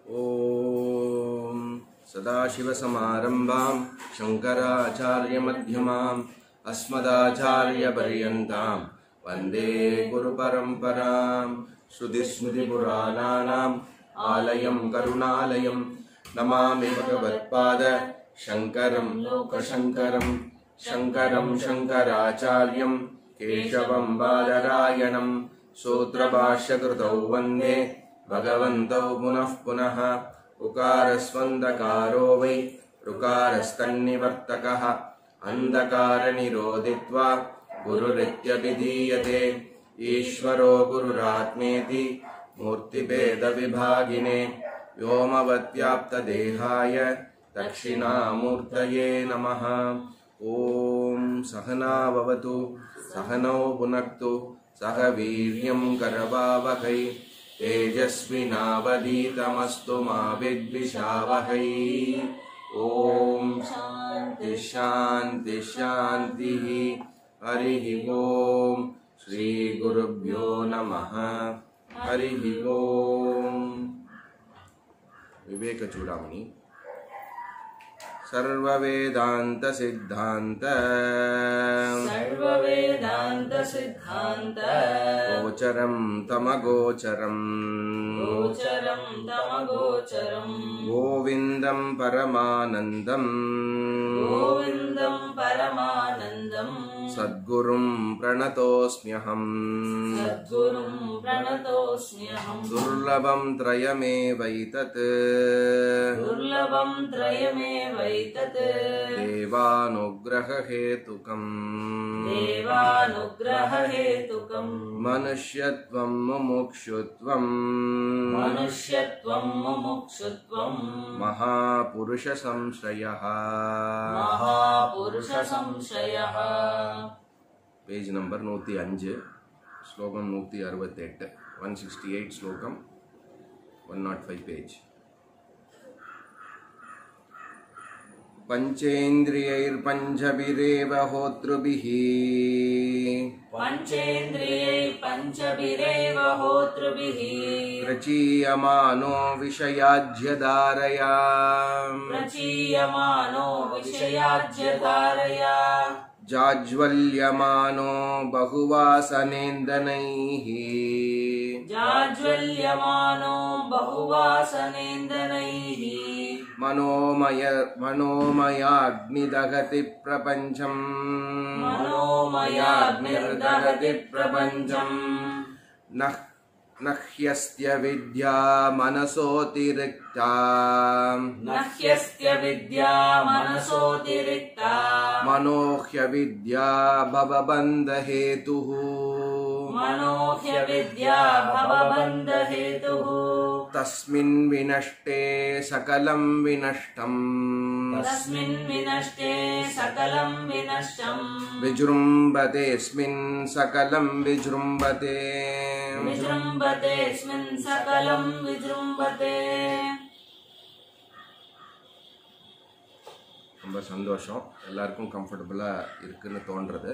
ॐ सदाशिवसमारम्भां शङ्कराचार्यमध्यमाम् अस्मदाचार्यपर्यन्तां वन्दे गुरुपरम्परां श्रुतिस्मृतिपुराणानाम् आलयं करुणालयं नमामि भगवत्पाद शङ्करं लोकशङ्करं शङ्करं शङ्कराचार्यं केशवं बादरायणं सूत्रभाष्यकृतौ वन्दे भगवन्तौ पुनः पुनः उकारस्वन्दकारो वै ऋकारस्तन्निवर्तकः अन्धकारनिरोधित्वा गुरुरित्यभिधीयते ईश्वरो गुरुरात्मेति मूर्तिभेदविभागिने व्योमवत्याप्तदेहाय दक्षिणामूर्तये नमः ॐ सहना भवतु सहनौ पुनक्तु सह वीर्यं करवावहै तेजस्विनावधीतमस्तु मा विद्विषावहै ॐ शान्ति शान्ति शान्तिः हरिः ॐ श्रीगुरुभ्यो नमः हरिः ॐ विवेकचूडामणि सर्ववेदान्तसिद्धान्त सर्ववेदान्त सिद्धान्त गोचरं तमगोचरम् गोचरं तमगोचरम् गोविन्दं परमानन्दम् गोविन्दं परमानन्दम् सद्गुरुं प्रणतोऽस्म्यहम् सद्गुरुं प्रणतोऽस्म्यहम् दुर्लभं त्रयमेवैतत् दुर्लभं त्रयमेवैतत् देवानुग्रहहेतुकम् देवानुग्ररहेतुकम् मनुष्यत्वं मुमुक्षुत्वम् मनुष्यत्वं मुमुक्षुत्वम् महापुरुषसंश्रयः महापुरुषसंशयः பேஜ் நம்பர் நூற்றி அஞ்சு ஸ்லோகம் நூற்றி அறுபத்தெட்டு ஒன் சிக்ஸ்டி எயிட் ஸ்லோகம் ஒன் நாட் ஃபைவ் பேஜ் पञ्चेन्द्रियैर्पञ्चभिरेव होतृभिः पञ्चेन्द्रियै पञ्चभिरेव होतृभिः प्रचीयमानो विषयाज्यधारया प्रचीयमानो विषयाज्यधारया जाज्वल्यमानो बहुवासनेन्दनैः जाज्वल्यमानो बहुवासनेन्दनैः मनोमय मनोमयाग्निदहति प्रपञ्चम् मनोमयाग्निर्दहति प्रपञ्चम् न न ह्यस्त्य विद्या मनसोऽतिरिक्ता न ह्यस्त्य विद्या मनसोऽतिरिक्ता मनोह्यविद्या भवबन्धहेतुः मनोह्यविद्या भवबन्धहेतुः तस्मिन् विनष्टे सकलं विनष्टम् तस्मिन् विनष्टे सकलं विनष्टम् विजृम्भतेऽस्मिन् सकलं विजृम्भते विजृम्भतेऽस्मिन् सकलं विजृम्भते ரொம்ப சந்தோஷம் எல்லாருக்கும் கம்ஃபர்டபுளாக இருக்குன்னு தோன்றது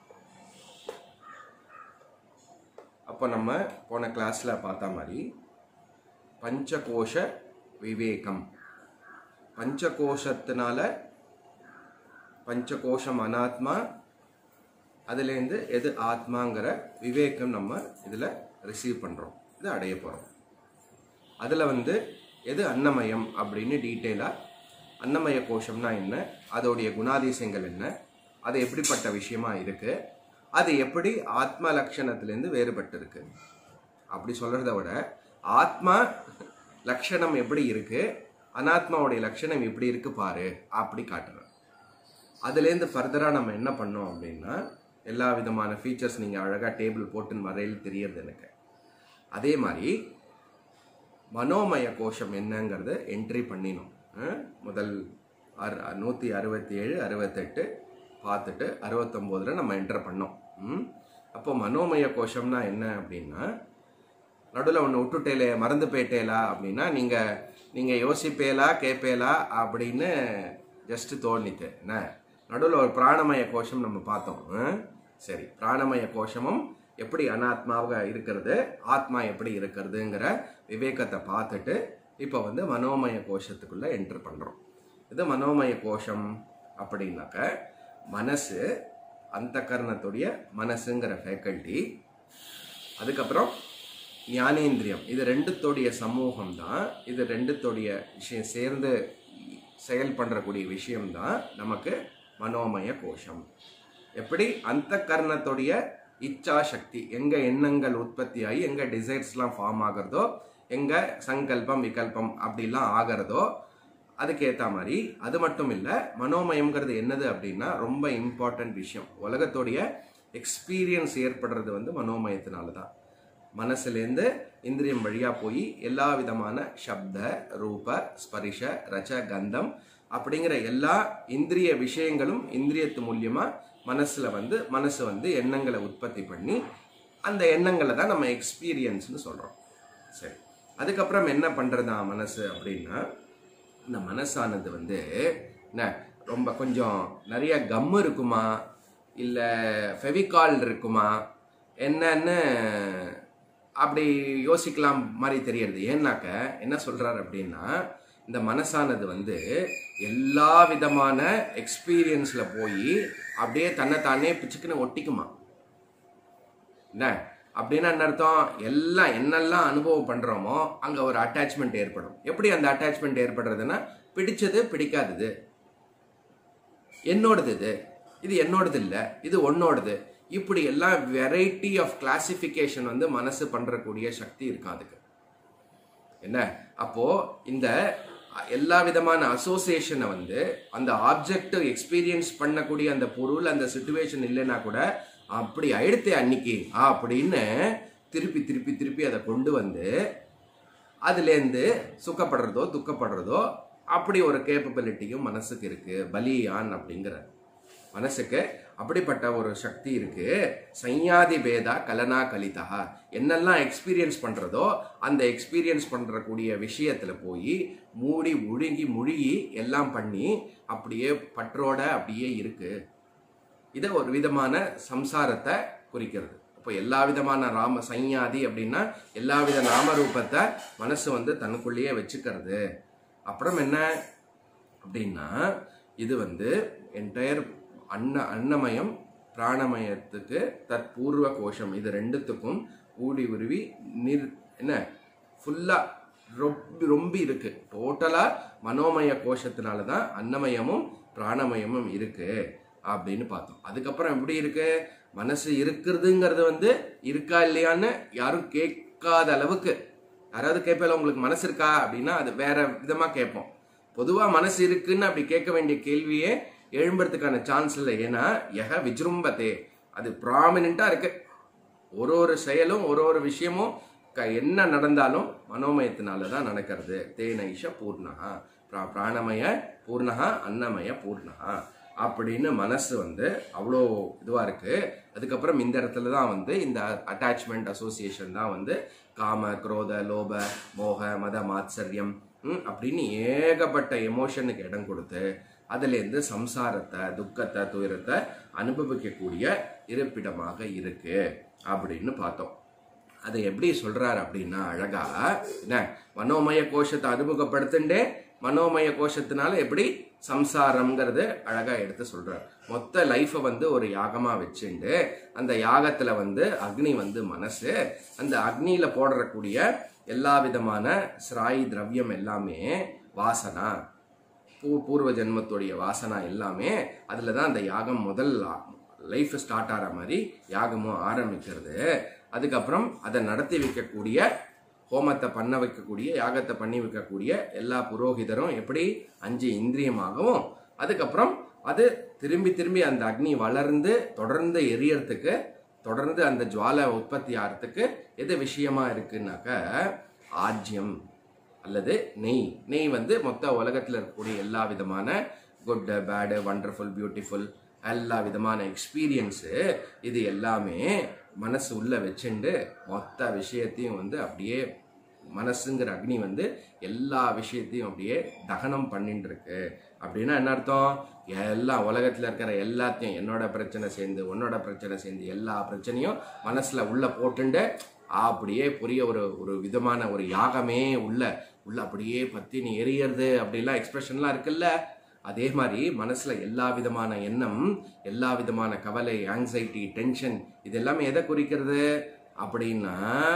அப்போ நம்ம போன கிளாஸில் பார்த்த மாதிரி பஞ்சகோஷ விவேகம் பஞ்சகோஷத்தினால பஞ்சகோஷம் அனாத்மா அதுலேருந்து எது ஆத்மாங்கிற விவேகம் நம்ம இதில் ரிசீவ் பண்ணுறோம் இது அடைய போகிறோம் அதில் வந்து எது அன்னமயம் அப்படின்னு டீட்டெயிலாக அன்னமய கோஷம்னா என்ன அதோடைய குணாதிசயங்கள் என்ன அது எப்படிப்பட்ட விஷயமா இருக்கு அது எப்படி ஆத்ம லட்சணத்திலேருந்து வேறுபட்டு இருக்கு அப்படி சொல்றத விட ஆத்மா லட்சணம் எப்படி இருக்கு அனாத்மாவுடைய லட்சணம் எப்படி இருக்கு பாரு அப்படி காட்டுறேன் அதுலேருந்து ஃபர்தராக நம்ம என்ன பண்ணோம் அப்படின்னா எல்லா விதமான ஃபீச்சர்ஸ் நீங்கள் அழகாக டேபிள் போட்டுன்னு வரையில் தெரியறது எனக்கு அதே மாதிரி மனோமய கோஷம் என்னங்கிறத என்ட்ரி பண்ணினோம் அஹ், முதல் அறு நூற்றி அறுபத்தி ஏழு அறுபத்தெட்டு பார்த்துட்டு அறுபத்தொம்போதில் நம்ம என்டர் பண்ணோம் ம்? அப்போ மனோமய கோஷம்னா என்ன அப்படின்னா நடுவில் ஒன்று விட்டுட்டேலே மறந்து போயிட்டேலா அப்படின்னா நீங்கள் நீங்கள் யோசிப்பேலா கேட்பேலா அப்படின்னு ஜஸ்ட் தோணித்து என்ன நடுவில் ஒரு பிராணமய கோஷம் நம்ம பார்த்தோம் ஆ? சரி பிராணமய கோஷமும் எப்படி அனாத்மாவாக இருக்கிறது ஆத்மா எப்படி இருக்கிறதுங்கிற விவேகத்தை பார்த்துட்டு இப்போ வந்து மனோமய கோஷத்துக்குள்ள என்டர் பண்றோம் இது மனோமய கோஷம் அப்படின்னாக்க மனசு அந்த கரணத்துடைய மனசுங்கிற ஃபேக்கல்ட்டி அதுக்கப்புறம் ஞானேந்திரியம் இது ரெண்டுத்தோடைய சமூகம் தான் இது ரெண்டுத்தோடைய விஷயம் சேர்ந்து செயல் பண்றக்கூடிய விஷயம்தான் நமக்கு மனோமய கோஷம் எப்படி அந்த கர்ணத்துடைய இச்சா சக்தி எங்க எண்ணங்கள் உற்பத்தி ஆகி எங்க டிசைர்ஸ்லாம் ஃபார்ம் ஆகிறதோ எங்க சங்கல்பம் விகல்பம் அப்படிலாம் ஆகிறதோ அதுக்கேற்ற மாதிரி அது மட்டும் இல்லை மனோமயம்ங்கிறது என்னது அப்படின்னா ரொம்ப இம்பார்ட்டன்ட் விஷயம் உலகத்தோடைய எக்ஸ்பீரியன்ஸ் ஏற்படுறது வந்து மனோமயத்தினால தான் மனசுலேருந்து இந்திரியம் வழியாக போய் எல்லா விதமான சப்த ரூப ஸ்பரிஷ ரச கந்தம் அப்படிங்கிற எல்லா இந்திரிய விஷயங்களும் இந்திரியத்து மூலியமா மனசுல வந்து மனசு வந்து எண்ணங்களை உற்பத்தி பண்ணி அந்த எண்ணங்களை தான் நம்ம எக்ஸ்பீரியன்ஸ்னு சொல்றோம் சரி அதுக்கப்புறம் என்ன பண்றதா மனசு அப்படின்னா இந்த மனசானது வந்து என்ன ரொம்ப கொஞ்சம் நிறைய கம் இருக்குமா இல்லை ஃபெவிகால் இருக்குமா என்னன்னு அப்படி யோசிக்கலாம் மாதிரி தெரியறது ஏன்னாக்க என்ன சொல்றாரு அப்படின்னா இந்த மனசானது வந்து எல்லா விதமான எக்ஸ்பீரியன்ஸ்ல போய் அப்படியே தன்னைத்தானே பிச்சுக்குன்னு ஒட்டிக்குமா என்ன அப்படின்னா என்ன அர்த்தம் எல்லாம் என்னெல்லாம் அனுபவம் பண்றோமோ அங்க ஒரு அட்டாச்மெண்ட் ஏற்படும் எப்படி அந்த அட்டாச்மெண்ட் ஏற்படுறதுன்னா பிடிச்சது பிடிக்காதது என்னோடது இது இது என்னோடது இல்லை இது உன்னோடது இப்படி எல்லாம் வெரைட்டி ஆஃப் கிளாசிஃபிகேஷன் வந்து மனசு பண்றக்கூடிய சக்தி இருக்கும் அதுக்கு என்ன அப்போ இந்த எல்லா விதமான அசோசியேஷனை வந்து அந்த ஆப்ஜெக்ட் எக்ஸ்பீரியன்ஸ் பண்ணக்கூடிய அந்த பொருள் அந்த சுச்சுவேஷன் இல்லைன்னா கூட அப்படி ஆயிடுத்தே அன்னைக்கு அப்படின்னு திருப்பி திருப்பி திருப்பி அதை கொண்டு வந்து அதுலேருந்து சுக்கப்படுறதோ துக்கப்படுறதோ அப்படி ஒரு கேப்பபிலிட்டியும் மனசுக்கு இருக்கு பலியான் அப்படிங்கிற மனசுக்கு அப்படிப்பட்ட ஒரு சக்தி இருக்கு சையாதி பேதா கலனா கலிதா என்னெல்லாம் எக்ஸ்பீரியன்ஸ் பண்றதோ அந்த எக்ஸ்பீரியன்ஸ் பண்றக்கூடிய விஷயத்துல போய் மூடி முழுங்கி முழுகி எல்லாம் பண்ணி அப்படியே பற்றோட அப்படியே இருக்கு இதை ஒரு விதமான சம்சாரத்தை குறிக்கிறது இப்போ எல்லா விதமான ராம சையாதி அப்படின்னா எல்லா வித நாமரூபத்தை மனசு வந்து தனக்குள்ளேயே வச்சுக்கிறது அப்புறம் என்ன அப்படின்னா இது வந்து என்டையர் அன்ன அன்னமயம் பிராணமயத்துக்கு தற்பூர்வ கோஷம் இது ரெண்டுத்துக்கும் ஊடி உருவி நிர் என்ன ஃபுல்லா ரொம்ப ரொம்ப இருக்கு டோட்டலா மனோமய கோஷத்தினால தான் அன்னமயமும் பிராணமயமும் இருக்கு அப்படின்னு பார்த்தோம் அதுக்கப்புறம் எப்படி இருக்கு மனசு இருக்கிறதுங்கிறது வந்து இருக்கா இல்லையான்னு யாரும் கேட்காத அளவுக்கு யாராவது கேட்பல உங்களுக்கு மனசு இருக்கா அப்படின்னா அது வேற விதமா கேட்போம் பொதுவா மனசு இருக்குன்னு அப்படி கேட்க வேண்டிய கேள்வியே எழும்புறதுக்கான சான்ஸ் இல்லை ஏன்னா யக விஜృంభతే அது ப்ராமினெண்டா இருக்கு ஒரு ஒரு செயலும் ஒரு ஒரு விஷயமும் க- என்ன நடந்தாலும் மனோமயத்தினால தான் நடக்கிறது தேனைஷ பூர்ணகா பிரா- பிராணமய பூர்ணகா அன்னமய பூர்ணகா அப்படின்னு மனசு வந்து அவ்வளோ இதுவாக இருக்கு அதுக்கப்புறம் இந்த இடத்துல தான் வந்து இந்த அட்டாச்மெண்ட் அசோசியேஷன் தான் வந்து காம குரோத லோப மோக மத மாத்சரியம் ம், அப்படின்னு ஏகப்பட்ட எமோஷனுக்கு இடம் கொடுத்து அதுலேருந்து சம்சாரத்தை துக்கத்தை துயரத்தை அனுபவிக்கக்கூடிய இருப்பிடமாக இருக்கு அப்படின்னு பார்த்தோம் அதை எப்படி சொல்றாரு அப்படின்னா அழகா என்ன மனோமய கோஷத்தை அறிமுகப்படுத்துண்டே மனோமய கோஷத்தினால எப்படி சம்சாரம்ங்கிறது அழகா எடுத்து சொல்றாரு மொத்த லைஃபை வந்து ஒரு யாகமா வச்சுண்டு அந்த யாகத்துல வந்து அக்னி வந்து மனசு அந்த அக்னியில போடக்கூடிய எல்லா விதமான சிராய் திரவியம் எல்லாமே வாசனா பூ பூர்வ ஜென்மத்துடைய வாசனா எல்லாமே அதில் தான் அந்த யாகம் முதல் லைஃப் ஸ்டார்ட் ஆகிற மாதிரி யாகமும் ஆரம்பிக்கிறது அதுக்கப்புறம் அதை நடத்தி வைக்கக்கூடிய ஹோமத்தை பண்ண வைக்கக்கூடிய யாகத்தை பண்ணி வைக்கக்கூடிய எல்லா புரோகிதரும் எப்படி அஞ்சு இந்திரியமாகவும் அதுக்கப்புறம் அது திரும்பி திரும்பி அந்த அக்னி வளர்ந்து தொடர்ந்து எரியறதுக்கு தொடர்ந்து அந்த ஜுவாலை உற்பத்தி ஆகிறதுக்கு எது விஷயமா இருக்குன்னாக்க ஆஜ்யம் அல்லது நெய் நெய் வந்து மொத்த உலகத்தில் இருக்கக்கூடிய எல்லா விதமான குட் பேடு வண்டர்ஃபுல் பியூட்டிஃபுல் எல்லா விதமான எக்ஸ்பீரியன்ஸு இது எல்லாமே மனசு உள்ள வச்சுண்டு மொத்த விஷயத்தையும் வந்து அப்படியே மனசுங்கிற அக்னி வந்து எல்லா விஷயத்தையும் அப்படியே தகனம் பண்ணிட்டு இருக்கு அப்படின்னா என்ன அர்த்தம் எல்லா உலகத்துல இருக்கிற எல்லாத்தையும் என்னோட பிரச்சனை சேர்ந்து உன்னோட பிரச்சனை சேர்ந்து எல்லா பிரச்சனையும் மனசுல உள்ள போட்டுண்டு அப்படியே புரிய ஒரு ஒரு விதமான ஒரு யாகமே உள்ள உள்ள அப்படியே பத்தினி எரியறது அப்படிலாம் எக்ஸ்பிரஷன்லாம் இருக்குல்ல அதே மாதிரி மனசுல எல்லா விதமான எண்ணம் எல்லா விதமான கவலை ஆங்ஸைட்டி டென்ஷன் இது எல்லாமே எதை குறிக்கிறது அப்படின்னா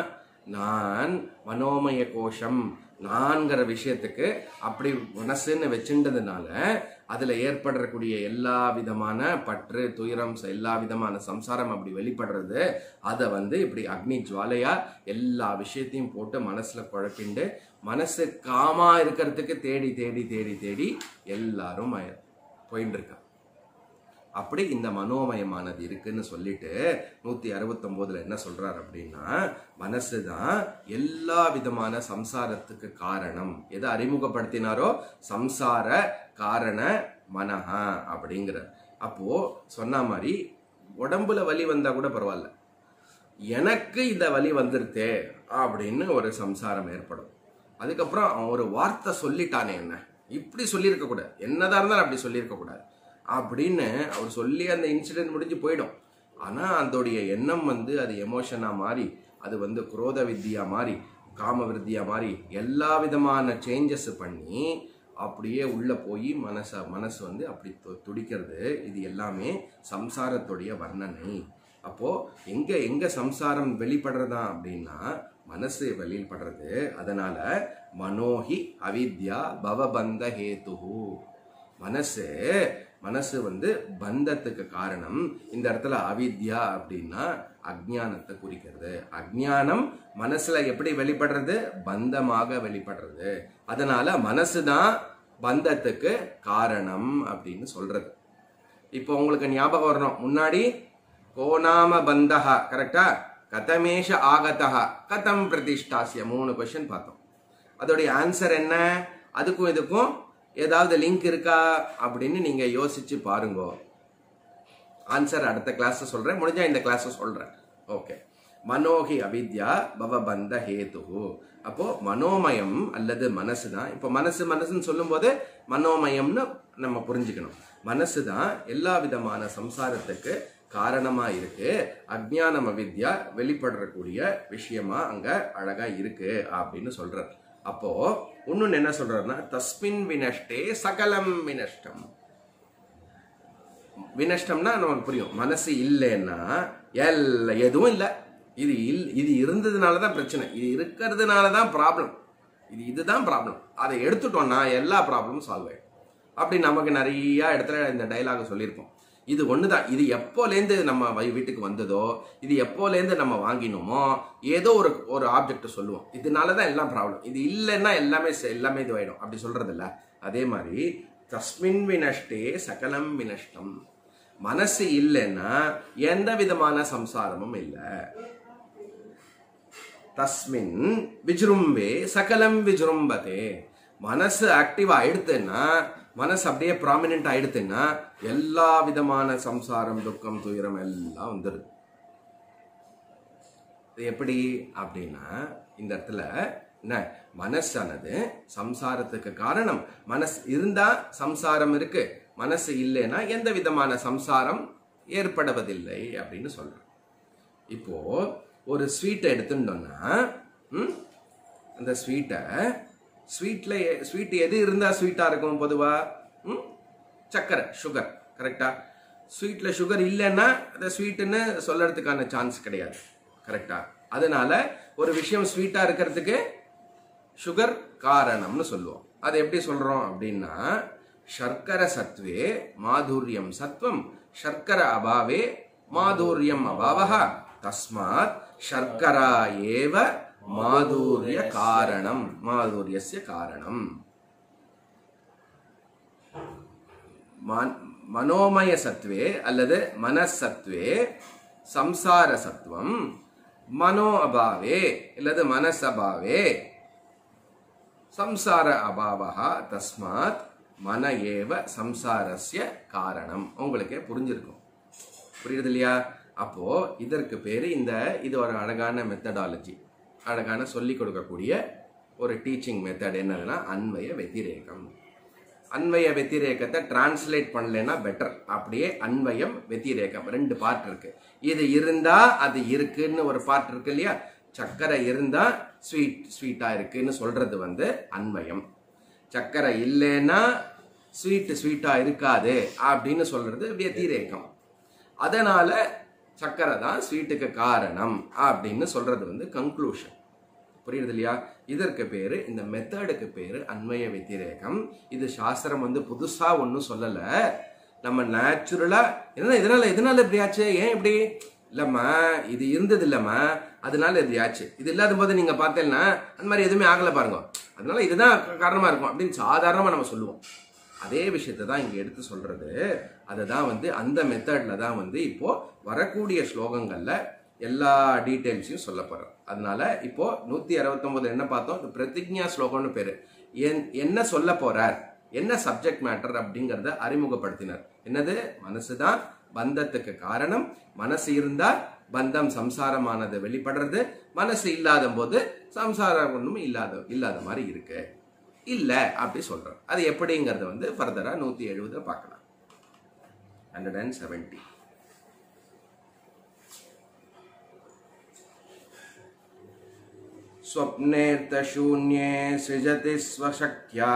நான் மனோமய கோஷம் நான்கிற விஷயத்துக்கு அப்படி மனசுன்னு வச்சுட்டதுனால அதுல ஏற்படக்கூடிய எல்லா விதமான பற்று துயரம் ச- எல்லா விதமான சம்சாரம் அப்படி வெளிப்படுறது அதை வந்து இப்படி அக்னி ஜுவாலையா எல்லா விஷயத்தையும் போட்டு மனசுல குழப்பிண்டு மனசு காமா இருக்கிறதுக்கு தேடி தேடி தேடி தேடி எல்லாரும் மய- போயின்னு இருக்கா அப்படி இந்த மனோமயமானது இருக்குன்னு சொல்லிட்டு நூத்தி அறுபத்தொன்பதுல என்ன சொல்றார் அப்படின்னா மனசு தான் எல்லா விதமான சம்சாரத்துக்கு காரணம் எதை அறிமுகப்படுத்தினாரோ சம்சார காரண மனஹா அப்படிங்கிறார் அப்போ சொன்ன மாதிரி உடம்புல வலி வந்தா கூட பரவாயில்ல எனக்கு இந்த வலி வந்துருத்தே அப்படின்னு ஒரு சம்சாரம் ஏற்படும் அதுக்கப்புறம் அவன் ஒரு வார்த்தை சொல்லிட்டானே என்ன இப்படி சொல்லியிருக்க கூடாது என்னதான் இருந்தாலும் அப்படி சொல்லியிருக்க கூடாது அப்படின்னு அவர் சொல்லி அந்த இன்சிடென்ட் முடிஞ்சு போயிடும் ஆனா அதோடைய எண்ணம் வந்து அது எமோஷனா மாறி அது வந்து குரோத வித்தியா மாறி காம விருத்தியா மாறி எல்லா விதமான சேஞ்சஸ் பண்ணி அப்படியே உள்ள போய் மனச மனசு வந்து அப்படி து- துடிக்கிறது இது எல்லாமே சம்சாரத்துடைய வர்ணனை அப்போ எங்க எங்க சம்சாரம் வெளிப்படுறதா அப்படின்னா மனசு வெளிப்படுறது அதனால மனோஹி அவித்யா பவபந்த ஹேதுஹு மனசு மனசு வந்து பந்தத்துக்கு காரணம் இந்த இடத்துல அவித்யா அப்படின்னா அஜ்ஞானத்தை குறிக்கிறது அஜ்ஞானம் மனசுல எப்படி வெளிப்படுறது பந்தமாக வெளிப்படுறது அதனால மனசு தான் பந்தத்துக்கு காரணம் அப்படின்னு சொல்றது இப்போ உங்களுக்கு ஞாபகம் வரணும் முன்னாடி கோணாம பந்தஹா கரெக்டா கதமேஷ ஆகதஹா கதம் பிரதிஷ்டாசிய மூணு கொஸ்டின் பார்த்தோம் அதோடைய ஆன்சர் என்ன அதுக்கும் இதுக்கும் ஏதாவது லிங்க் இருக்கா அப்படின்னு நீங்க யோசிச்சு பாருங்க ஆன்சர் அடுத்த கிளாஸ் சொல்றேன் முடிஞ்சா இந்த கிளாஸ் சொல்றேன் ஓகே மனோகி அவித்யா பவபந்த ஹேதுகு அப்போ மனோமயம் அல்லது மனசு தான் இப்போ மனசு மனசுன்னு சொல்லும்போது மனோமயம்னு நம்ம புரிஞ்சுக்கணும் மனசு தான் எல்லா விதமான சம்சாரத்துக்கு காரணமா இருக்கு அஜ்ஞானம் அவித்யா வெளிப்படக்கூடிய விஷயமா அங்க அழகா இருக்கு அப்படின்னு சொல்றார் அப்போ இன்னொன்னு என்ன சொல்றாருன்னா தஸ்மின் வினஷ்டே சகலம் வினஷ்டம் வினஷ்டம்னா நமக்கு புரியும் மனசு இல்லைன்னா எல்லா எதுவும் இல்லை இது இல் இது இருந்ததுனால தான் பிரச்சனை இது இருக்கிறதுனால தான் ப்ராப்ளம் இது இதுதான் ப்ராப்ளம் அதை எடுத்துட்டோம்னா எல்லா ப்ராப்ளமும் சால்வ் ஆயிடும் அப்படி நமக்கு நிறைய இடத்துல இந்த டைலாக் சொல்லியிருப்போம் இது ஒன்று தான் இது எப்போலேருந்து நம்ம வை- வீட்டுக்கு வந்ததோ இது எப்போலேருந்து நம்ம வாங்கினோமோ ஏதோ ஒரு ஒரு ஆப்ஜெக்ட் சொல்லுவோம் இதனால தான் எல்லாம் ப்ராப்ளம் இது இல்லைன்னா எல்லாமே செ- எல்லாமே இதுவாயிடும் அப்படி சொல்றது இல்ல அதே மாதிரி தஸ்மின் வினஷ்டே சகலம் வினஷ்டம் மனசு இல்லைன்னா எந்த விதமான சம்சாரமும் இல்லை தஸ்மின் விஜృంபே சகலம் விஜృంபதே மனசு ஆக்டிவ் ஆயிடுத்துன்னா மனசு அப்படியே ப்ராமினென்ட் ஆயிடுத்துன்னா எல்லா விதமான சம்சாரம் துக்கம் துயரம் எல்லாம் வந்துடுது இது எப்படி அப்படின்னா இந்த இடத்துல என்ன மனசானது சம்சாரத்துக்கு காரணம் மனசு இருந்தா சம்சாரம் இருக்கு மனசு இல்லைன்னா எந்த விதமான சம்சாரம் ஏற்படுவதில்லை அப்படின்னு சொல்றோம் இப்போ ஒரு ஸ்வீட்டை எடுத்துட்டோம்னா ம், அந்த ஸ்வீட்டை ஸ்வீட்ல ஸ்வீட் எது இருந்தா ஸ்வீட்டா இருக்கும் பொதுவா ம், சர்க்கரை சுகர் கரெக்டா ஸ்வீட்ல சுகர் இல்லைன்னா அதை ஸ்வீட்டுன்னு சொல்லறதுக்கான சான்ஸ் கிடையாது கரெக்டா அதனால ஒரு விஷயம் ஸ்வீட்டா இருக்கிறதுக்கு சுகர் காரணம்னு சொல்லுவோம் அது எப்படி சொல்றோம் அப்படின்னா சர்க்கர சத்வே மாதுரியம் சத்வம் சர்க்கர அபாவே மாதுரியம் அபாவः தஸ்மாத் சர்க்கரா ஏவ மாதுரிய காரணம் மாதுரியஸ்ய காரணம் மன்- மனோமய சத்வே அல்லது மனசத்வே சம்சார சத்துவம் மனோ அபாவே அல்லது மனஸ் அபாவே சம்சார அபாவா தஸ்மாத் மன ஏவ சம்சாரஸ்ய காரணம் உங்களுக்கே புரிஞ்சிருக்கும் புரியுது இல்லையா அப்போ இதற்கு பேரு இந்த இது ஒரு அழகான மெத்தடாலஜி அழகான சொல்லி கொடுக்கக்கூடிய ஒரு டீச்சிங் மெத்தட் என்னதுன்னா அன்வய வெதிரேகம் அன்வய வெத்திரேகத்தை டிரான்ஸ்லேட் பண்ணலைன்னா பெட்டர் அப்படியே அன்வயம் வெத்திரேகம் ரெண்டு பார்ட் இருக்கு இது இருந்தா அது இருக்குன்னு ஒரு பார்ட் இருக்கு இல்லையா சர்க்கரை இருந்தா ஸ்வீட் ஸ்வீட்டா இருக்குன்னு சொல்றது வந்து அன்வயம் சர்க்கரை இல்லைன்னா ஸ்வீட் ஸ்வீட்டா இருக்காது அப்படின்னு சொல்றது व्यतिரேகம் அதனால சர்க்கரை தான் ஸ்வீட்டுக்கு காரணம் அப்படின்னு சொல்றது வந்து கன்க்ளூஷன் புரியுது இல்லையா இதற்கு பேரு இந்த மெத்தடுக்கு பேரு அன்வய வெத்திரேகம் இது சாஸ்திரம் வந்து புதுசா ஒன்றும் சொல்லல நம்ம நேச்சுரலா என்ன இதனால இதனால இப்படி ஆச்சு ஏன் இப்படி இல்லம்மா இது இருந்தது இல்லம்மா அதனால இப்படி ஆச்சு இது இல்லாத போது நீங்க பார்த்தேன்னா அந்த மாதிரி எதுவுமே ஆகல பாருங்க அதனால இதுதான் காரணமா இருக்கும் அப்படின்னு சாதாரணமா நம்ம சொல்லுவோம் அதே விஷயத்தை தான் இங்க எடுத்து சொல்றது அதை தான் வந்து அந்த மெத்தட்ல தான் வந்து இப்போ வரக்கூடிய ஸ்லோகங்கள்ல எல்லா டீட்டெயில்ஸையும் சொல்ல போறோம் அதனால இப்போ நூத்தி அறுபத்தொன்பது என்ன பார்த்தோம் இந்த பிரதிஜ்ஞா ஸ்லோகம்னு பேரு என்- என்ன சொல்ல போறார் என்ன சப்ஜெக்ட் மேட்டர் அப்படிங்கறத அறிமுகப்படுத்தினார் என்னது மனசுதான் பந்தத்துக்கு காரணம் மனசு இருந்தா பந்தம் சம்சாரமானது வெளிப்படுறது மனசு இல்லாத போது சம்சாரம் ஒண்ணும் இல்லாத இல்லாத மாதிரி இருக்கு இல்ல அப்படி சொல்றோம் அது எப்படிங்கறத வந்து ஃபர்தரா நூத்தி எழுபதுல பார்க்கலாம் ஹண்ட்ரட் அண்ட் செவன்டி स्वप्नेऽर्थशून्ये सृजति स्वशक्त्या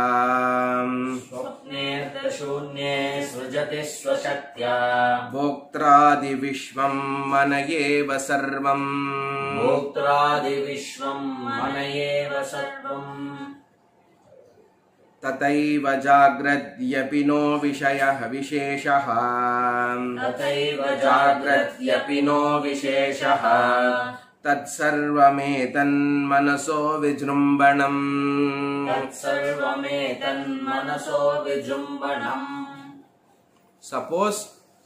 स्वप्नेऽर्थशून्ये सृजति स्वशक्त्या भोक्त्रादिविश्वं मन एव सर्वम् भोक्त्रादिविश्वम् मन एव सर्वम् तथैव जाग्रद्यपि नो विषयः विशेषः तथैव जाग्रत्यपि नो विशेषः तत्सर्वमेतन्मनसो विजृम्भणम् तत्सर्वमेतन्मनसो विजृम्भणम् சப்போஸ்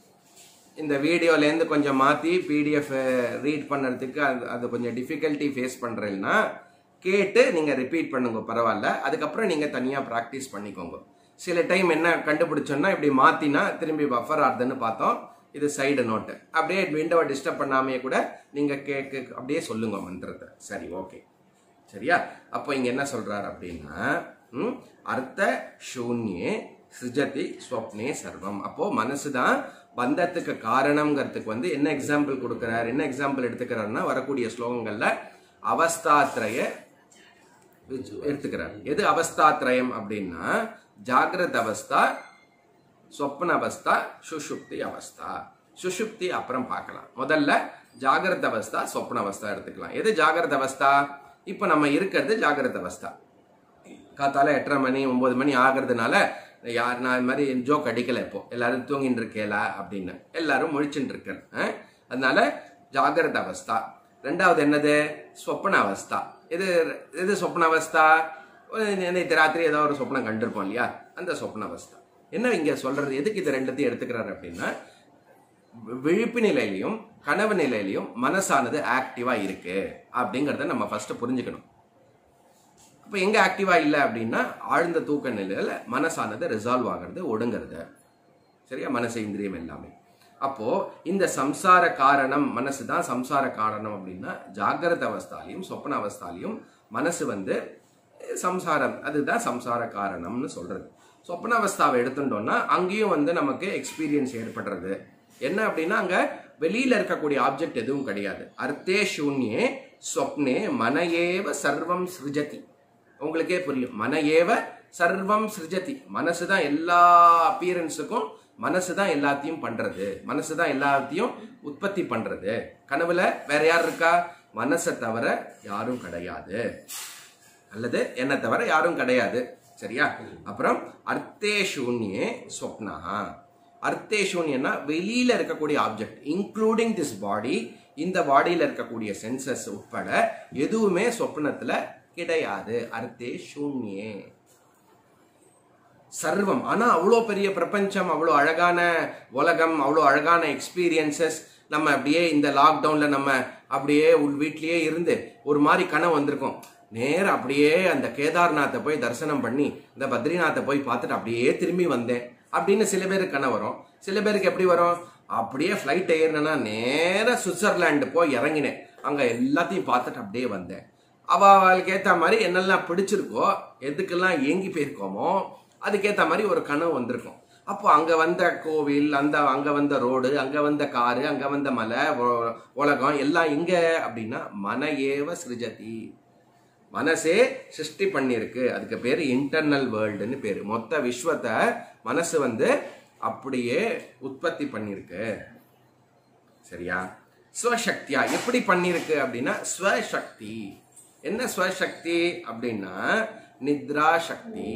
இந்த வீடியோலேருந்து கொஞ்சம் மாற்றி பிடிஎஃப் ரீட் பண்ணுறதுக்கு அது அது கொஞ்சம் டிஃபிகல்ட்டி ஃபேஸ் பண்ணுறேன்னா கேட்டு நீங்கள் ரிப்பீட் பண்ணுங்க பரவாயில்ல அதுக்கப்புறம் நீங்கள் தனியாக ப்ராக்டிஸ் பண்ணிக்கோங்க சில டைம் என்ன கண்டுபிடிச்சோன்னா இப்படி மாற்றினா திரும்பி பஃபர் ஆகுதுன்னு பார்த்தோம் இது சைடு நோட்டு அப்படியே விண்டோவை டிஸ்டர்ப் பண்ணாமையே கூட நீங்கள் கேக்கு அப்படியே சொல்லுங்க மந்திரத்தை சரி ஓகே சரியா அப்போ இங்க என்ன சொல்றாரு அப்படின்னா ம், அர்த்த சூன்யே சிஜதி ஸ்வப்னே சர்வம் அப்போ மனசுதான் பந்தத்துக்கு காரணம்ங்கிறதுக்கு வந்து என்ன எக்ஸாம்பிள் கொடுக்கிறார் என்ன எக்ஸாம்பிள் எடுத்துக்கிறாருன்னா வரக்கூடிய ஸ்லோகங்கள்ல அவஸ்தாத்ரய எடுத்துக்கிறார் எது அவஸ்தாத்ரயம் அப்படின்னா ஜாகிரத அவஸ்தா சொப்ன அவஸ்தா சுஷுப்தி அவஸ்தா சுஷுப்தி அப்புறம் பார்க்கலாம் முதல்ல ஜாகிரத அவஸ்தா சொப்ன அவஸ்தா எடுத்துக்கலாம் எது ஜாகிரத அவஸ்தா இப்போ நம்ம இருக்கிறது ஜாகிரத அவஸ்தா காத்தால எட்டரை மணி ஒன்பது மணி ஆகிறதுனால யார் நான் இது மாதிரி ஜோக் அடிக்கல இப்போ எல்லாரும் தூங்கிட்டு இருக்கேலா அப்படின்னு எல்லாரும் முழிச்சுட்டு இருக்கேன் ஆ? அதனால ஜாகிரத அவஸ்தா ரெண்டாவது என்னது சொப்பன அவஸ்தா இது இது சொப்பன அவஸ்தா நேற்று ராத்திரி ஏதோ ஒரு சொப்னம் கண்டிருப்போம் இல்லையா அந்த சொப்ன அவஸ்தா என்ன இங்க சொல்றது எதுக்கு இது ரெண்டுத்தையும் எடுத்துக்கிறாரு அப்படின்னா விழிப்பு நிலையிலையும் கனவு நிலையிலையும் மனசானது ஆக்டிவா இருக்கு அப்படிங்கறத நம்ம ஃபர்ஸ்ட் புரிஞ்சுக்கணும் அப்ப எங்க ஆக்டிவா இல்லை அப்படின்னா ஆழ்ந்த தூக்க நிலையில மனசானது ரிசால்வ் ஆகிறது ஒடுங்கிறது சரியா மனசு இந்திரியம் எல்லாமே அப்போ இந்த சம்சார காரணம் மனசு தான் சம்சார காரணம் அப்படின்னா ஜாகிரத அவஸ்தாலையும் சொப்பன அவஸ்தாலையும் மனசு வந்து அஹ், சம்சாரம் அதுதான் சம்சார காரணம்னு சொல்றது சொப்பன அவஸ்தாவை எடுத்துட்டோம்னா அங்கேயும் வந்து நமக்கு எக்ஸ்பீரியன்ஸ் ஏற்படுறது என்ன அப்படின்னா அங்க வெளியில இருக்கக்கூடிய ஆப்ஜெக்ட் எதுவும் கிடையாது அர்த்தே சூன்யே சொப்னே மனையேவ சர்வம் சிருஜதி உங்களுக்கே புரியும் மன ஏவ சர்வம் சிருஜதி மனசு தான் எல்லா அப்பியரன்ஸுக்கும் மனசு தான் எல்லாத்தையும் பண்றது மனசு தான் எல்லாத்தையும் உற்பத்தி பண்றது கனவுல வேற யார் இருக்கா மனசை தவிர யாரும் கிடையாது அல்லது என்னை தவிர யாரும் கிடையாது சரியா அப்புறம் அர்த்தே சூன்யே சொப்னா அர்த்தே சூன்யன்னா வெளியில இருக்கக்கூடிய ஆப்ஜெக்ட் இன்க்ளூடிங் திஸ் பாடி இந்த பாடியில இருக்கக்கூடிய சென்சஸ் உட்பட எதுவுமே சொப்னத்துல கிடையாது அர்த்தே சூன்யே சர்வம் ஆனா அவ்வளோ பெரிய பிரபஞ்சம் அவ்வளோ அழகான உலகம் அவ்வளோ அழகான எக்ஸ்பீரியன்சஸ் நம்ம அப்படியே இந்த லாக்டவுன்ல நம்ம அப்படியே உள் வீட்லயே இருந்து ஒரு மாதிரி கனவு வந்திருக்கோம் நேரா அப்படியே அந்த கேதார்நாத்தை போய் தரிசனம் பண்ணி இந்த பத்ரிநாத்தை போய் பார்த்துட்டு அப்படியே திரும்பி வந்தேன் அப்படின்னு சில பேருக்கு கனவு வரும் சில பேருக்கு எப்படி வரும் அப்படியே ஃப்ளைட் ஏறினா நேரா சுவிட்சர்லாந்து போய் இறங்கினேன் அங்க எல்லாத்தையும் பார்த்துட்டு அப்படியே வந்தேன் அவ அவளுக்கு ஏத்த மாதிரி என்னெல்லாம் பிடிச்சிருக்கோ எதுக்கெல்லாம் ஏங்கி போயிருக்கோமோ அதுக்கேத்த மாதிரி ஒரு கனவு வந்திருக்கும் அப்போ அங்க வந்த கோவில் அந்த அங்க வந்த ரோடு அங்க வந்த காரு அங்க வந்த மலை உ- உலகம் எல்லாம் எங்க அப்படின்னா மன ஏவ சிருஜதி மனசே சிருஷ்டி பண்ணிருக்கு அதுக்கு பேரு இன்டர்னல் வேர்ல்டுன்னு பேரு மொத்த விஸ்வத்தை மனசு வந்து அப்படியே உற்பத்தி பண்ணிருக்கு சரியா ஸ்வசக்தியா எப்படி பண்ணிருக்கு அப்படின்னா ஸ்வசக்தி என்ன ஸ்வசக்தி அப்படின்னா நித்ரா சக்தி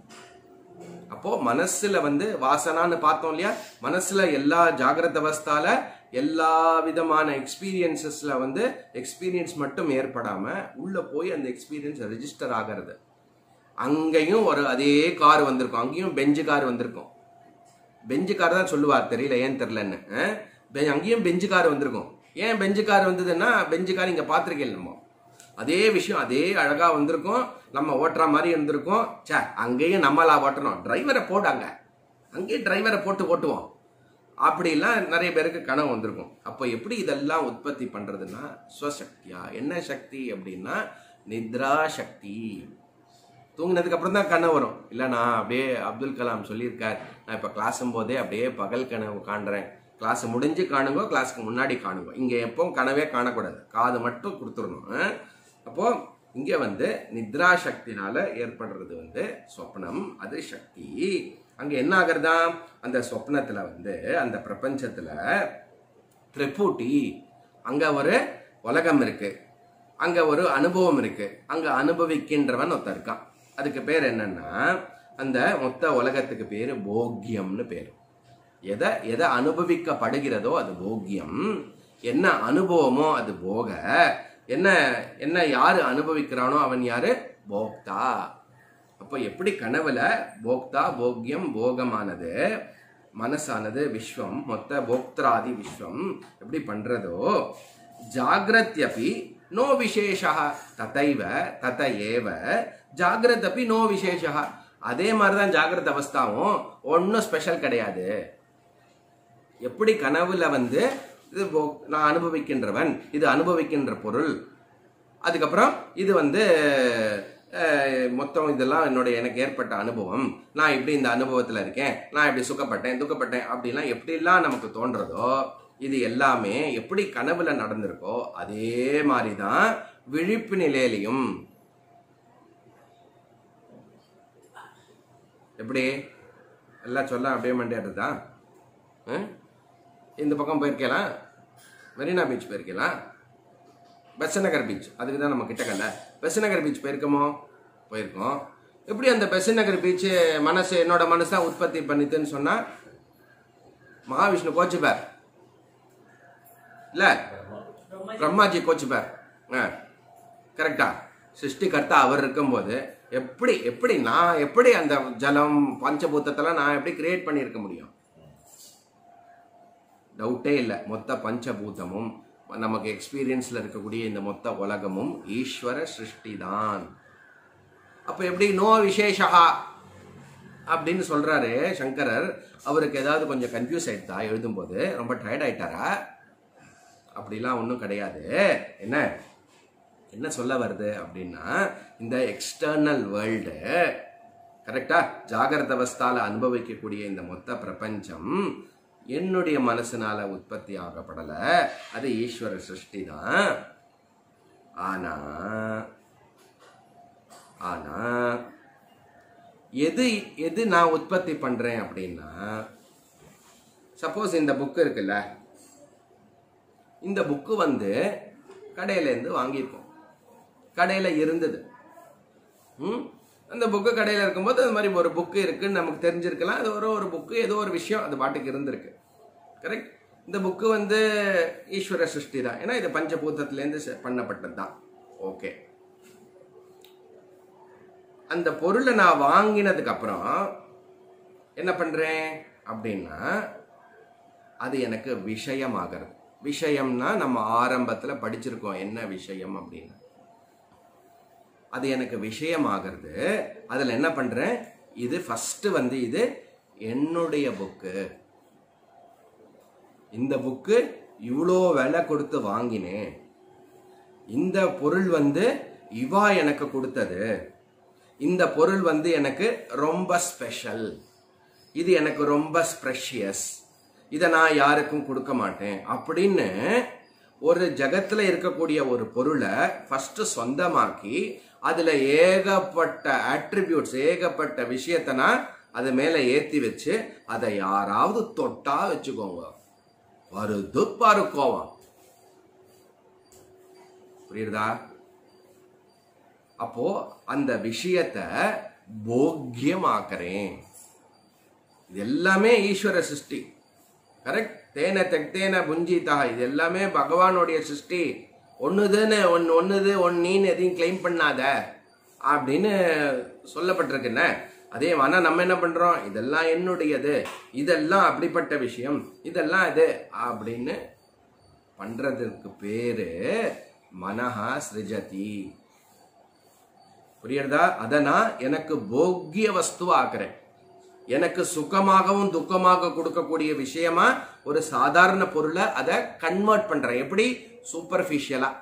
அப்போ மனசுல வந்து வாசனான்னு பார்த்தோம் இல்லையா மனசுல எல்லா ஜாகிரத அவஸ்தால எல்லா விதமான எக்ஸ்பீரியன்சஸ்ல வந்து எக்ஸ்பீரியன்ஸ் மட்டும் ஏற்படாம உள்ள போய் அந்த எக்ஸ்பீரியன்ஸ் ரெஜிஸ்டர் ஆகிறது அங்கேயும் ஒரு அதே கார் வந்திருக்கும் அங்கேயும் பெஞ்சு கார் வந்திருக்கும் பெஞ்சு கார் தான் சொல்லுவார் தெரியல ஏன் தெரிலன்னு அஹ்? பெ- அங்கேயும் பெஞ்சு கார் வந்திருக்கும் ஏன் பெஞ்சு கார் வந்ததுன்னா பெஞ்சு கார் இங்க பார்த்துருக்கேன் நம்ம அதே விஷயம் அதே அழகா வந்திருக்கும் நம்ம ஓட்டுற மாதிரி இருந்திருக்கும் சே அங்கேயும் நம்மளா ஓட்டணும் டிரைவரை போடாங்க அங்கேயும் டிரைவரை போட்டு ஓட்டுவோம் அப்படிலாம் நிறைய பேருக்கு கனவு வந்திருக்கும் அப்போ எப்படி இதெல்லாம் உற்பத்தி பண்றதுன்னா ஸ்வசக்தியா என்ன சக்தி அப்படின்னா நித்ரா சக்தி தூங்கினதுக்கு அப்புறம் தான் கனவு வரும் இல்லை நான் அப்படியே அப்துல் கலாம் சொல்லியிருக்கார் நான் இப்போ கிளாஸும் போதே அப்படியே பகல் கனவு காண்றேன் கிளாஸ் முடிஞ்சு காணுங்க கிளாஸ்க்கு முன்னாடி காணுங்க இங்கே எப்பவும் கனவே காணக்கூடாது காது மட்டும் கொடுத்துடணும் ஆ? அப்போ இங்கே வந்து நித்ரா சக்தினால ஏற்படுறது வந்து சொப்னம் அது சக்தி அங்கே என்ன ஆகுறதா அந்த சொப்னத்தில் வந்து அந்த பிரபஞ்சத்தில் திரிபூட்டி அங்க ஒரு உலகம் இருக்கு அங்க ஒரு அனுபவம் இருக்கு அங்க அனுபவிக்கின்றவன் ஒருத்தன் இருக்கான் அதுக்கு பேர் என்னன்னா அந்த மொத்த உலகத்துக்கு பேரு போக்கியம்னு பேரு எதை எதை அனுபவிக்கப்படுகிறதோ அது போக்கியம் என்ன அனுபவமோ அது போக என்ன என்ன யாரு அனுபவிக்கிறானோ அவன் யாரு போக்தா அப்போ எப்படி கனவுல போக்தா போக்கியம் போகமானது மனசானது விஸ்வம் மொத்த போக்திராதி விஸ்வம் எப்படி பண்றதோ ஜாகிரத்யபி நோ விசேஷா ததைவ தத ஏவ ஜாகிரத் அப்பி நோ விசேஷா அதே மாதிரி தான் ஜாகிரத அவஸ்தாவும் ஒன்றும் ஸ்பெஷல் கிடையாது எப்படி கனவுல வந்து இது போ- நான் அனுபவிக்கின்றவன் இது அனுபவிக்கின்ற பொருள் அதுக்கப்புறம் இது வந்து அஹ், மொத்தம் இதெல்லாம் என்னுடைய எனக்கு ஏற்பட்ட அனுபவம் நான் இப்படி இந்த அனுபவத்தில் இருக்கேன் நான் இப்படி சுഖப்பட்டேன் துக்கப்பட்டேன் அப்படிலாம் எப்படிலாம் நமக்கு தோன்றதோ இது எல்லாமே எப்படி கனவுல நடந்திருக்கோ அதே மாதிரி தான் விழிப்பு நிலையிலையும் எப்படி எல்லாம் சொல்ல அப்படியே மண்டியாடுறதா இந்த பக்கம் போயிருக்கலாம் மெரினா பீச் போயிருக்கலாம் பெசநகர் பீச் அதுக்கு தான் நம்ம கிட்டக்கல்ல பெசநகர் பீச் போயிருக்கோமோ போயிருக்கோம் எப்படி அந்த பெசநகர் பீச் மனசு என்னோட மனசு தான் உற்பத்தி பண்ணித்துன்னு சொன்னா மகாவிஷ்ணு கோச்சுப்பார் இல்ல பிரம்மாஜி கோச்சுப்பார் கரெக்டா சிருஷ்டிகர்த்தா அவர் இருக்கும்போது எப்படி எப்படி நான் எப்படி அந்த ஜலம் பஞ்சபூத்தத்தெல்லாம் நான் எப்படி கிரியேட் பண்ணியிருக்க முடியும் டவுட்டே இல்லை மொத்த பஞ்சபூதமும் நமக்கு எக்ஸ்பீரியன்ஸ்ல இருக்கக்கூடிய இந்த மொத்த உலகமும் ஈஸ்வர சிருஷ்டி தான் அப்ப எப்படி நோ விசேஷா அப்படின்னு சொல்றாரு சங்கரர் அவருக்கு ஏதாவது கொஞ்சம் கன்ஃபியூஸ் ஆயிடுதா எழுதும்போது ரொம்ப டயர்ட் ஆயிட்டாரா அப்படிலாம் ஒன்றும் கிடையாது என்ன என்ன சொல்ல வருது அப்படின்னா இந்த எக்ஸ்டர்னல் வேர்ல்டு கரெக்டா ஜாகிரத அவஸ்தால அனுபவிக்கக்கூடிய இந்த மொத்த பிரபஞ்சம் என்னுடைய மனசுனால உற்பத்தி ஆகப்படல அது ஈஸ்வர சிருஷ்டி தான் ஆனா ஆனா எது எது நான் உற்பத்தி பண்றேன் அப்படின்னா சப்போஸ் இந்த புக்கு இருக்குல்ல இந்த புக்கு வந்து கடையிலேருந்து வாங்கியிருக்கோம் கடையில் இருந்தது ம் அந்த புக்கு கடையில் இருக்கும்போது அது மாதிரி ஒரு புக்கு இருக்குன்னு நமக்கு தெரிஞ்சிருக்கலாம் அது ஒரு ஒரு புக்கு ஏதோ ஒரு விஷயம் அது பாட்டுக்கு இருந்திருக்கு கரெக்ட் இந்த புக்கு வந்து ஈஸ்வர சிருஷ்டி தான் ஏன்னா இது பஞ்சபூதத்துலேருந்து செ- பண்ணப்பட்டது தான் ஓகே அந்த பொருளை நான் வாங்கினதுக்கு அப்புறம் என்ன பண்றேன் அப்படின்னா அது எனக்கு விஷயமாகிறது விஷயம்னா நம்ம ஆரம்பத்துல படிச்சிருக்கோம் என்ன விஷயம் அப்படின்னு அது எனக்கு விஷயமாகிறது அதுல என்ன பண்றேன் இது ஃபர்ஸ்ட் வந்து இது என்னுடைய புக்கு இந்த புக்கு இவ்வளோ விலை கொடுத்து வாங்கினேன் இந்த பொருள் வந்து இவா எனக்கு கொடுத்தது இந்த பொருள் வந்து எனக்கு ரொம்ப ஸ்பெஷல் இது எனக்கு ரொம்ப ஸ்ப்ரெஷியஸ் இதை நான் யாருக்கும் கொடுக்க மாட்டேன் அப்படின்னு ஒரு ஜகத்துல இருக்கக்கூடிய ஒரு பொருளை ஃபர்ஸ்ட் சொந்தமாக்கி அதுல ஏகப்பட்ட அட்ரிபியூட்ஸ் ஏகப்பட்ட விஷயத்தை நான் அது மேல ஏத்தி வச்சு அதை யாராவது தொட்டா வச்சுக்கோங்க வருது பாரு கோவம் புரியுதா அப்போ அந்த விஷயத்தை போக்கியமாக்குறேன் இது எல்லாமே ஈஸ்வர சிருஷ்டி கரெக்ட் தேன தெக்தேன புஞ்சிதா இது எல்லாமே பகவானுடைய சிருஷ்டி ஒண்ணுதுன்னு ஒன்னு ஒண்ணுது ஒன்னின்னு எதையும் கிளைம் பண்ணாத அப்படின்னு சொல்லப்பட்டிருக்குன்ன அதே ஆனா நம்ம என்ன பண்றோம் இதெல்லாம் என்னுடையது இதெல்லாம் அப்படிப்பட்ட விஷயம் இதெல்லாம் இது அப்படின்னு பண்றதுக்கு பேரு மனஹா சிருஜதி புரியுறதா அத நான் எனக்கு போக்கிய வஸ்துவா ஆக்குறேன் எனக்கு சுகமாகவும் துக்கமாக கொடுக்கக்கூடிய விஷயமா ஒரு சாதாரண பொருளை அதை கன்வெர்ட் பண்றேன் எப்படி சூப்பர்ஃபிஷியலா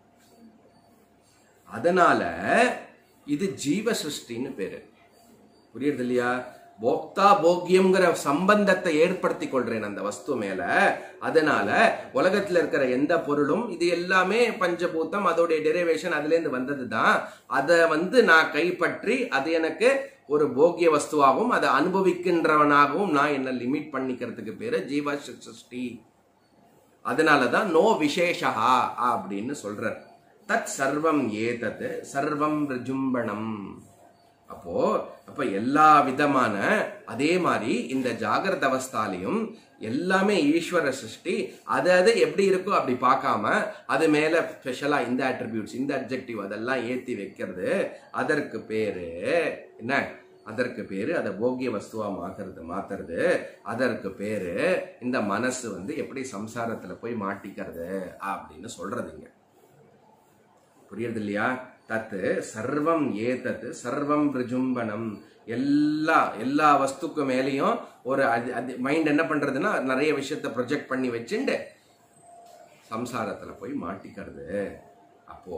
அதனால இது ஜீவ சிருஷ்டின்னு பேரு புரியுறது இல்லையா போக்தா போக்கியம்ங்கிற சம்பந்தத்தை ஏற்படுத்தி கொள்றேன் அந்த வஸ்து மேல அதனால உலகத்துல இருக்கிற எந்த பொருளும் இது எல்லாமே பஞ்சபூதம் அதோடைய டெரிவேஷன் அதுல இருந்து வந்தது தான் அதை வந்து நான் கைப்பற்றி அது எனக்கு ஒரு போக்கிய வஸ்துவாகவும் அதை அனுபவிக்கின்றவனாகவும் நான் என்ன லிமிட் பண்ணிக்கிறதுக்கு பேரு ஜீவ சிருஷ்டி அதனாலதான் நோ விசேஷா அப்படின்னு சொல்றார் தத் சர்வம் ஏதத் சர்வம் ரிஜும்பணம் அப்போ அப்ப எல்லா விதமான அதே மாதிரி இந்த ஜாகிரத அவஸ்தாலையும் எல்லாமே ஈஸ்வர சிருஷ்டி அது அது எப்படி இருக்கோ அப்படி பார்க்காம அது மேல ஸ்பெஷலா இந்த அட்ரிபியூட்ஸ் இந்த அப்ஜெக்டிவ் அதெல்லாம் ஏத்தி வைக்கிறது அதற்கு பேரு என்ன அதற்கு பேரு அதை போகிய வஸ்துவா மாத்துறது மாத்துறது அதற்கு பேரு இந்த மனசு வந்து எப்படி சம்சாரத்துல போய் மாட்டிக்கிறது அப்படின்னு சொல்றதுங்க புரியுது இல்லையா தத்து சர்வம் ஏதத்து சர்வம் பிரஜும்பனம் எல்லா எல்லா வஸ்துக்கு மேலேயும் ஒரு மைண்ட் என்ன பண்றதுன்னா நிறைய விஷயத்த ப்ரொஜெக்ட் பண்ணி வச்சுண்டு சம்சாரத்துல போய் மாட்டிக்கிறது அப்போ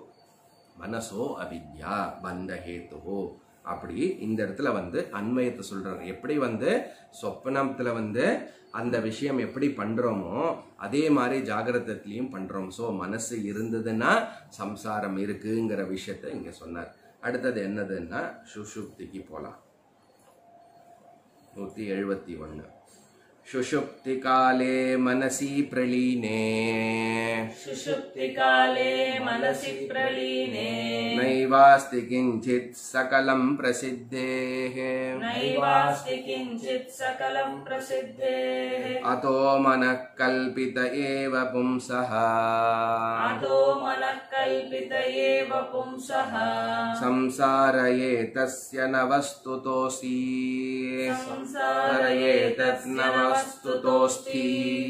மனசோ அவித்யா பந்த ஹேத்து அப்படி இந்த இடத்துல வந்து அன்வயத்தை சொல்றாரு எப்படி வந்து சொப்பனத்துல வந்து அந்த விஷயம் எப்படி பண்றோமோ அதே மாதிரி ஜாகிரதத்திலையும் பண்றோம் சோ மனசு இருந்ததுன்னா சம்சாரம் இருக்குங்கிற விஷயத்த இங்க சொன்னார் அடுத்தது என்னதுன்னா சுஷுப்திக்கு போலாம் நூத்தி எழுபத்தி ஒன்னு சுஷுப்தி காலே மனசி பிரலீனே सुषुप्तिकाले मनसि प्रलीने नैवास्ति किञ्चित् सकलं प्रसिद्धेः नैवास्ति किञ्चित् सकलं प्रसिद्धेः अतो मनः कल्पित एव पुंसः अतो मनः कल्पित एव पुंसः संसारये तस्य न वस्तुतोऽस्ति संसारये तत् न वस्तुतोऽस्ति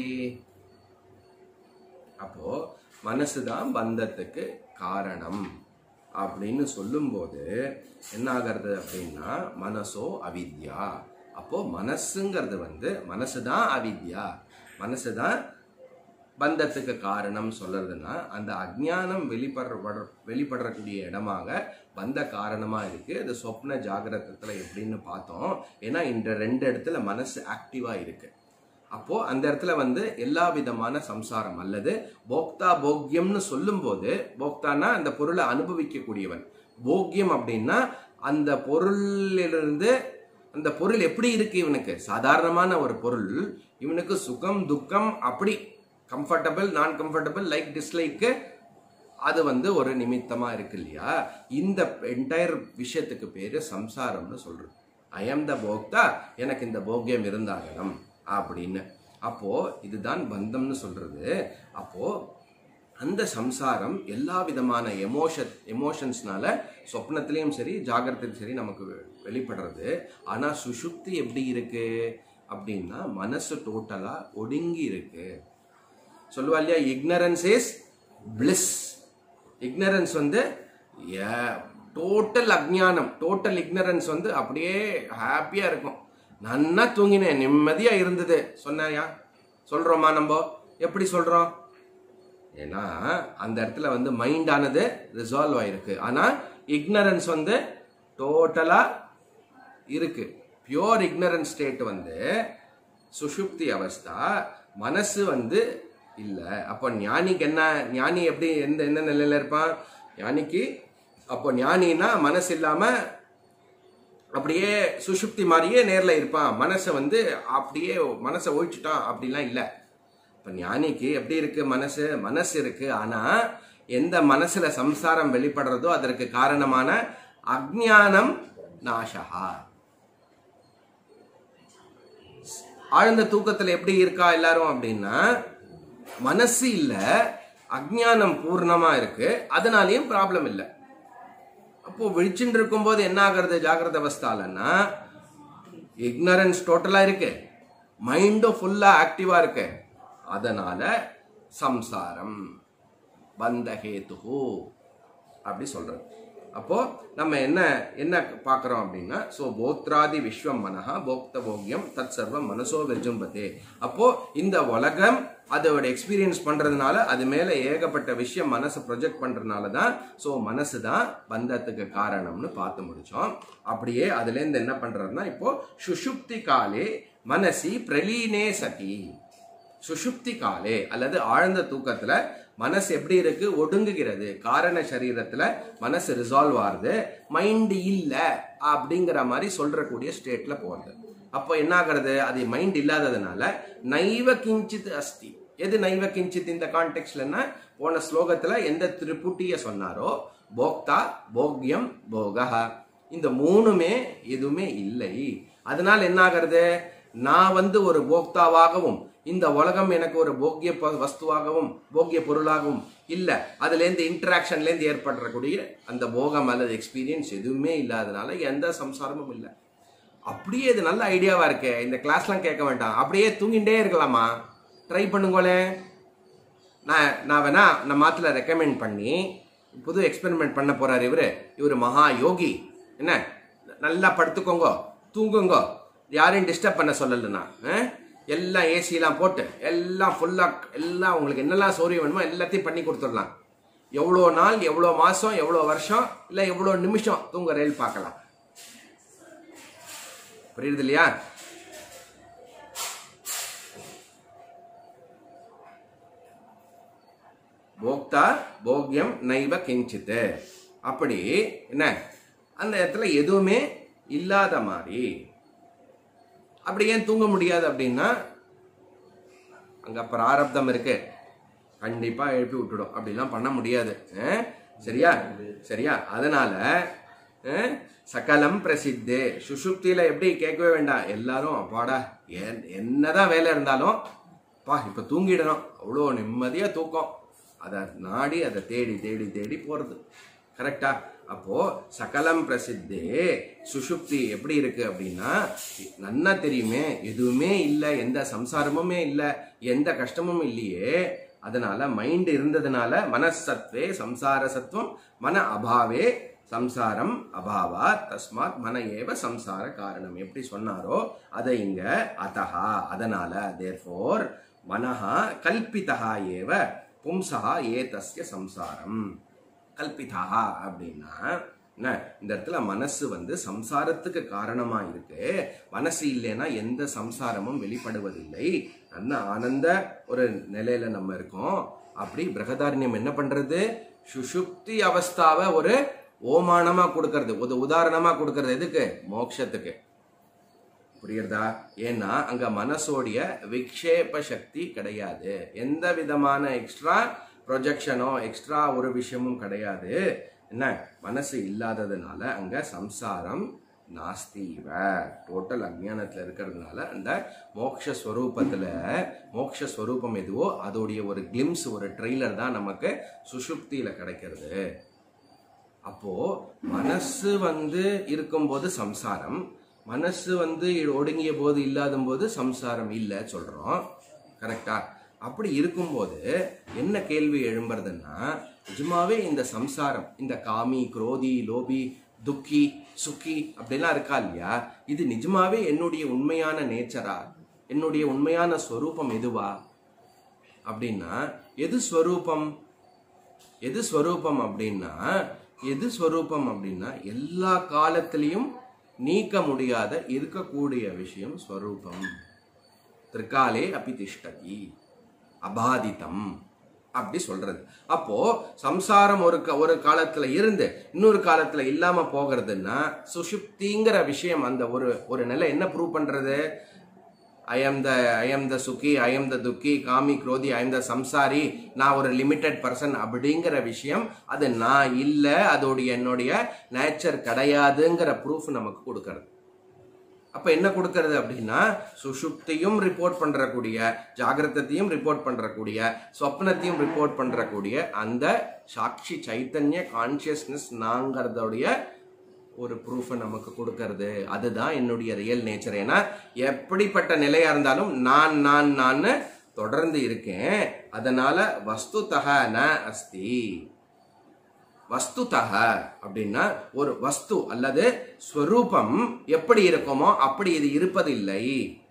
அப்போ மனசுதான் பந்தத்துக்கு காரணம் அப்படின்னு சொல்லும்போது என்ன ஆகிறது அப்படின்னா மனசோ அவித்யா அப்போ மனசுங்கிறது வந்து மனசுதான் அவித்யா மனசுதான் பந்தத்துக்கு காரணம் சொல்றதுன்னா அந்த அஜ்ஞானம் வெளிப்படுற வெளிப்படக்கூடிய இடமாக பந்த காரணமா இருக்கு அது சொப்ன ஜாகிரதத்துல எப்படின்னு பார்த்தோம் ஏன்னா இந்த ரெண்டு இடத்துல மனசு ஆக்டிவா இருக்கு அப்போ அந்த இடத்துல வந்து எல்லா விதமான சம்சாரம் அல்லது போக்தா போக்கியம்னு சொல்லும்போது போக்தானா அந்த பொருளை அனுபவிக்கக்கூடியவன் போக்கியம் அப்படின்னா அந்த பொருளிலிருந்து அந்த பொருள் எப்படி இருக்கு இவனுக்கு சாதாரணமான ஒரு பொருள் இவனுக்கு சுகம் துக்கம் அப்படி கம்ஃபர்டபுள் நான் கம்ஃபர்டபுள் லைக் டிஸ்லைக்கு அது வந்து ஒரு நிமித்தமா இருக்கு இல்லையா இந்த என்டையர் விஷயத்துக்கு பேரு சம்சாரம்னு சொல்றது ஐ am த போக்தா எனக்கு இந்த போக்கியம் இருந்தாகணும் அப்படின்னு அப்போ இதுதான் பந்தம்னு சொல்றது அப்போ அந்த சம்சாரம் எல்லா விதமான எமோஷன் எமோஷன்ஸ்னால சொப்னத்திலையும் சரி ஜாகிரத்திலும் சரி நமக்கு வெ- வெளிப்படுறது ஆனா சுஷுப்தி எப்படி இருக்கு அப்படின்னா மனசு டோட்டலா ஒடுங்கி இருக்கு சொல்லுவா இல்லையா இக்னரன்ஸ் இஸ் பிளிஸ் இக்னரன்ஸ் வந்து டோட்டல் அஜ்ஞானம் டோட்டல் இக்னரன்ஸ் வந்து அப்படியே ஹாப்பியா இருக்கும் நன்னா தூங்கினேன் நிம்மதியா இருந்தது சொன்னாயா சொல்றோமா நம்ம எப்படி சொல்றோம் ஏன்னா அந்த இடத்துல வந்து மைண்ட் ஆனது ரிசால்வ் ஆயிருக்கு ஆனா இக்னரன்ஸ் வந்து டோட்டலா இருக்கு பியோர் ignorant ஸ்டேட் வந்து சுஷுப்தி அவஸ்தா மனசு வந்து இல்ல அப்போ ஞானிக்கு என்ன ஞானி எப்படி எந்த என்ன நிலையில இருப்பான் ஞானிக்கு அப்போ ஞானினா மனசு இல்லாம அப்படியே சுஷுப்தி மாதிரியே நேர்ல இருப்பான் மனசை வந்து அப்படியே மனசை ஒழிச்சுட்டான் அப்படிலாம் இல்ல இப்ப ஞானிக்கு எப்படி இருக்கு மனசு மனசு இருக்கு ஆனா எந்த மனசுல சம்சாரம் வெளிப்படுறதோ அதற்கு காரணமான அஜ்ஞானம் நாசகா ஆழ்ந்த தூக்கத்துல எப்படி இருக்கா எல்லாரும் அப்படின்னா மனசு இல்ல அஜ்ஞானம் பூர்ணமா இருக்கு அதனாலயும் ப்ராப்ளம் இல்லை அப்போ விழிச்சுட்டு இருக்கும்போது என்ன ஆகிறது ஜாகிரத அவஸ்தாலன்னா இக்னரன்ஸ் டோட்டலா இருக்கு மைண்டும் ஃபுல்லா ஆக்டிவா இருக்கு அதனால சம்சாரம் பந்தஹேதுஹு அப்படி சொல்றது அப்போ நம்ம என்ன என்ன பார்க்கறோம் அப்படின்னா சோ போக்திராதி விஸ்வம் மனஹா போக்த போக்யம் தத் சர்வம் மனசோ விஜும்பதே அப்போ இந்த உலகம் அதோட எக்ஸ்பீரியன்ஸ் பண்றதுனால அது மேல ஏகப்பட்ட விஷயம் மனசு ப்ரொஜெக்ட் பண்றதுனால தான் ஸோ மனசு தான் பந்தத்துக்கு காரணம்னு பார்த்து முடிச்சோம் அப்படியே அதுல இருந்து என்ன பண்றதுன்னா இப்போ சுஷுப்தி காலே மனசி பிரலீனே சதி சுஷுப்தி காலே அல்லது ஆழ்ந்த தூக்கத்துல மனசு எப்படி இருக்கு ஒடுங்குகிறது காரண சரீரத்துல மனசு ரிசால்வ் ஆகுது மைண்ட் இல்ல அப்படிங்கிற மாதிரி சொல்றக்கூடிய ஸ்டேட்ல போறது அப்போ என்ன ஆகிறது அது மைண்ட் இல்லாததுனால நைவ கிஞ்சித் அஸ்தி எது நைவ கிஞ்சித் இந்த கான்டெக்ட்லன்னா போன ஸ்லோகத்துல எந்த திரிபுட்டிய சொன்னாரோ போக்தா போக்யம் போகஹ இந்த மூணுமே எதுவுமே இல்லை அதனால என்ன ஆகிறது நான் வந்து ஒரு போக்தாவாகவும் இந்த உலகம் எனக்கு ஒரு போக்கிய ப- வஸ்துவாகவும் போக்கிய பொருளாகவும் இல்ல அதுல இருந்து இன்டராக்ஷன்ல இருந்து ஏற்படக்கூடிய அந்த போகம் அல்லது எக்ஸ்பீரியன்ஸ் எதுவுமே இல்லாதனால எந்த சம்சாரமும் இல்லை அப்படியே இது நல்ல ஐடியாவா இருக்கே இந்த கிளாஸ்லாம் கேட்க வேண்டாம் அப்படியே தூங்கிட்டே இருக்கலாமா ட்ரை பண்ணுங்களே நான் நான் வேணா நம்ம மாத்துல ரெக்கமெண்ட் பண்ணி புது எக்ஸ்பெரிமெண்ட் பண்ண போறாரு இவரு இவரு மகா யோகி என்ன நல்லா படுத்துக்கோங்க தூங்குங்க யாரையும் டிஸ்டர்ப் பண்ண சொல்லலைண்ணா எல்லாம் ஏசிலாம் போட்டு எல்லாம் ஃபுல்லாக எல்லாம் உங்களுக்கு என்னெல்லாம் சௌரியம் வேணுமோ எல்லாத்தையும் பண்ணி கொடுத்துடலாம் எவ்வளோ நாள் எவ்வளோ மாதம் எவ்வளோ வருஷம் இல்லை எவ்வளோ நிமிஷம் தூங்க ரயில் பார்க்கலாம் புரியுது இல்லையா போக்தா போக்யம் நைவ கிஞ்சித்து அப்படி என்ன அந்த இடத்துல எதுவுமே இல்லாத மாதிரி அப்படி ஏன் தூங்க முடியாது அப்படின்னா அங்க பிராரப்தம் இருக்கு கண்டிப்பா எழுப்பி விட்டுடும் அப்படிலாம் பண்ண முடியாது அஹ்? சரியா சரியா அதனால அஹ், சகலம் பிரசித்தே சுஷுப்தியில எப்படி கேட்கவே வேண்டாம் எல்லாரும் அப்பாடா என்- என்னதான் வேலை இருந்தாலும் பா இப்ப தூங்கிடணும் அவ்வளோ நிம்மதியா தூக்கம் அதை நாடி அதை தேடி தேடி தேடி போறது கரெக்டா அப்போ சகலம் பிரசித்தே சுஷுப்தி எப்படி இருக்கு அப்படின்னா நன்னா தெரியுமே எதுவுமே இல்லை எந்த சம்சாரமுமே இல்லை எந்த கஷ்டமும் இல்லையே அதனால மைண்ட் இருந்ததுனால மனசத்வே சம்சார சத்துவம் மன அபாவே சம்சாரம் அபாவா தஸ்மாத் மன ஏவ சம்சார காரணம் எப்படி சொன்னாரோ அதை இங்க அதஹா அதனால தேர்ஃபோர் மனஹா கல்பிதா ஏவ பும்சா ஏதஸ்ய சம்சாரம் கல்பிதா அப்படின்னா என்ன இந்த இடத்துல மனசு வந்து சம்சாரத்துக்கு காரணமா இருக்கு மனசு இல்லைன்னா எந்த சம்சாரமும் வெளிப்படுவதில்லை நல்ல ஆனந்த ஒரு நிலையில நம்ம இருக்கோம் அப்படி பிரகதாரண்யம் என்ன பண்றது சுஷுப்தி அவஸ்தாவை ஒரு ஓமானமா கொடுக்கறது ஒரு உதாரணமா கொடுக்கறது எதுக்கு மோட்சத்துக்கு புரியுறதா ஏன்னா அங்க மனசோடைய விக்ஷேப சக்தி கிடையாது எந்த விதமான எக்ஸ்ட்ரா ப்ரொஜெக்ஷனோ எக்ஸ்ட்ரா ஒரு விஷயமும் கிடையாது என்ன மனசு இல்லாததுனால அங்க சம்சாரம் நாஸ்தீவ டோட்டல் அஜ்ஞானத்துல இருக்கிறதுனால அந்த மோட்ச ஸ்வரூபத்துல மோட்ச ஸ்வரூபம் எதுவோ அதோடைய ஒரு கிளிம்ஸ் ஒரு ட்ரெய்லர் தான் நமக்கு சுஷுப்தியில கிடைக்கிறது அப்போ மனசு வந்து இருக்கும்போது சம்சாரம் மனசு வந்து ஒடுங்கிய போது இல்லாத போது சம்சாரம் இல்லை சொல்றோம் கரெக்டா அப்படி இருக்கும்போது என்ன கேள்வி எழும்புறதுன்னா நிஜமாவே இந்த சம்சாரம் இந்த காமி குரோதி லோபி துக்கி சுக்கி அப்படிலாம் இருக்கா இல்லையா இது நிஜமாவே என்னுடைய உண்மையான நேச்சரா என்னுடைய உண்மையான ஸ்வரூபம் எதுவா அப்படின்னா எது ஸ்வரூபம் எது ஸ்வரூபம் அப்படின்னா எது ஸ்வரூபம் அப்படின்னா எல்லா காலத்திலையும் நீக்க முடியாத இருக்கக்கூடிய விஷயம் ஸ்வரூபம் திரிகாலே அபி திஷ்டதி அபாதிதம் அப்படி சொல்றது அப்போ சம்சாரம் ஒரு க- ஒரு காலத்துல இருந்து இன்னொரு காலத்துல இல்லாம போகிறதுன்னா சுஷுப்திங்கிற விஷயம் அந்த ஒரு ஒரு நிலை என்ன ப்ரூவ் பண்றது I am the I am the சுகி ஐ எம் த துக்கி காமி குரோதி ஐ எம் த சம்சாரி நான் ஒரு லிமிட்டெட் பர்சன் அப்படிங்கிற விஷயம் அது நான் இல்லை அதோடைய என்னுடைய நேச்சர் கிடையாதுங்கிற ப்ரூஃப் நமக்கு கொடுக்கறது அப்ப என்ன கொடுக்கறது அப்படின்னா சுஷுப்தியும் ரிப்போர்ட் பண்றக்கூடிய ஜாகிரதத்தையும் ரிப்போர்ட் பண்றக்கூடிய சொப்னத்தையும் ரிப்போர்ட் பண்றக்கூடிய அந்த சாட்சி சைத்தன்ய கான்சியஸ்னஸ் நாங்கிறதோடைய ஒரு ப்ரூஃபை நமக்கு கொடுக்கறது அதுதான் என்னுடைய ரியல் நேச்சர் ஏன்னா எப்படிப்பட்ட நிலையா இருந்தாலும் நான் நான் நான் தொடர்ந்து இருக்கேன் அதனால வஸ்துதக ந அஸ்தி வஸ்துதக அப்படின்னா ஒரு வஸ்து அல்லது ஸ்வரூபம் எப்படி இருக்குமோ அப்படி இது இருப்பதில்லை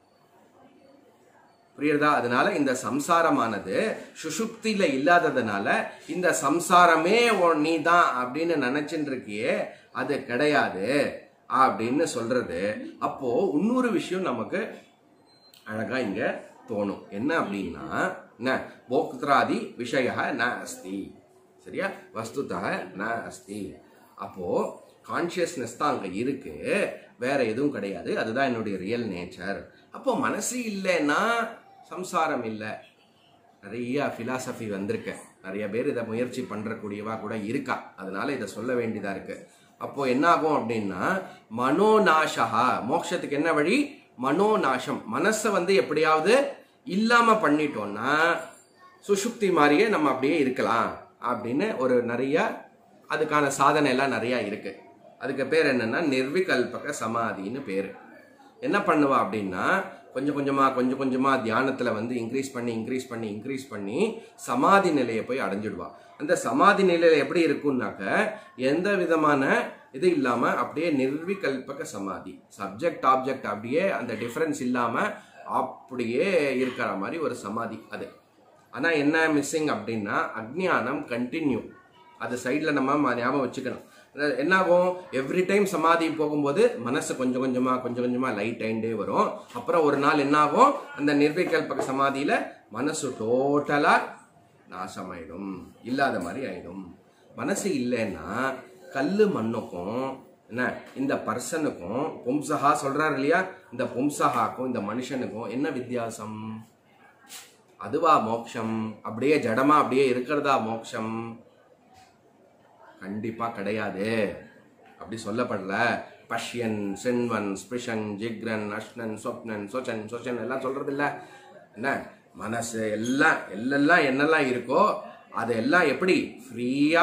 புரியுறதா அதனால இந்த சம்சாரமானது சுஷுப்தியில இல்லாததுனால இந்த சம்சாரமே நீ தான் அப்படின்னு நினைச்சுட்டு இருக்கியே அது கிடையாது அப்படின்னு சொல்றது அப்போ இன்னொரு விஷயம் நமக்கு அழகா இங்க தோணும் என்ன அப்படின்னா ந போக்திராதி விஷய ந அஸ்தி சரியா வஸ்துதா ந அஸ்தி அப்போ கான்சியஸ்னஸ் தான் அங்க இருக்கு வேற எதுவும் கிடையாது அதுதான் என்னுடைய ரியல் நேச்சர் அப்போ மனசு இல்லைன்னா சம்சாரம் இல்லை நிறைய ஃபிலாசபி வந்திருக்கு நிறைய பேர் இதை முயற்சி பண்றக்கூடியவா கூட இருக்கா அதனால இதை சொல்ல வேண்டியதா இருக்கு அப்போ என்ன ஆகும் அப்படின்னா மனோநாசகா மோட்சத்துக்கு என்ன வழி மனோநாசம் மனசை வந்து எப்படியாவது இல்லாம பண்ணிட்டோம்னா சுஷுப்தி மாதிரியே நம்ம அப்படியே இருக்கலாம் அப்படின்னு ஒரு நிறைய அதுக்கான சாதனை எல்லாம் நிறைய இருக்கு அதுக்கு பேர் என்னன்னா நிர்விகல்பக சமாதின்னு பேரு என்ன பண்ணுவா அப்படின்னா கொஞ்சம் கொஞ்சமா கொஞ்சம் கொஞ்சமா தியானத்துல வந்து இன்க்ரீஸ் பண்ணி இன்க்ரீஸ் பண்ணி இன்க்ரீஸ் பண்ணி சமாதி நிலையை போய் அடைஞ்சிடுவா அந்த சமாதி நிலையில எப்படி இருக்கும்னாக்க எந்த விதமான இது இல்லாம அப்படியே நிர்விகல்பக சமாதி சப்ஜெக்ட் ஆப்ஜெக்ட் அப்படியே அந்த டிஃபரன்ஸ் இல்லாம அப்படியே இருக்கிற மாதிரி ஒரு சமாதி அது ஆனா என்ன மிஸ்ஸிங் அப்படின்னா அக்ஞானம் கண்டினியூ அது சைடில் நம்ம ம- ஞாபகம் வச்சுக்கணும் அதாவது என்ன ஆகும் எவ்ரி டைம் சமாதி போகும்போது மனசு கொஞ்சம் கொஞ்சமா கொஞ்சம் கொஞ்சமா லைட் ஆயிண்டே வரும் அப்புறம் ஒரு நாள் என்ன ஆகும் அந்த நிர்விகல்பக சமாதியில மனசு டோட்டலா நாசமாயிடும் இல்லாத மாதிரி ஆயிடும் மனசு இல்லைன்னா கல்லு மண்ணுக்கும் என்ன இந்த பர்சனுக்கும் பும்சஹா சொல்றாரு இல்லையா இந்த பும்சஹாக்கும் இந்த மனுஷனுக்கும் என்ன வித்தியாசம் அதுவா மோட்சம் அப்படியே ஜடமா அப்படியே இருக்கிறதா மோட்சம் கண்டிப்பா கிடையாது அப்படி சொல்லப்படல பஷ்யன் சென்வன் ஸ்பிருஷன் ஜிக்ரன் அஷ்ணன் சொப்னன் சொச்சன் சொச்சன் எல்லாம் சொல்றது இல்ல என்ன மனசு எல்லாம் எல்லாம் என்னெல்லாம் இருக்கோ அதெல்லாம் எப்படி ஃப்ரீயா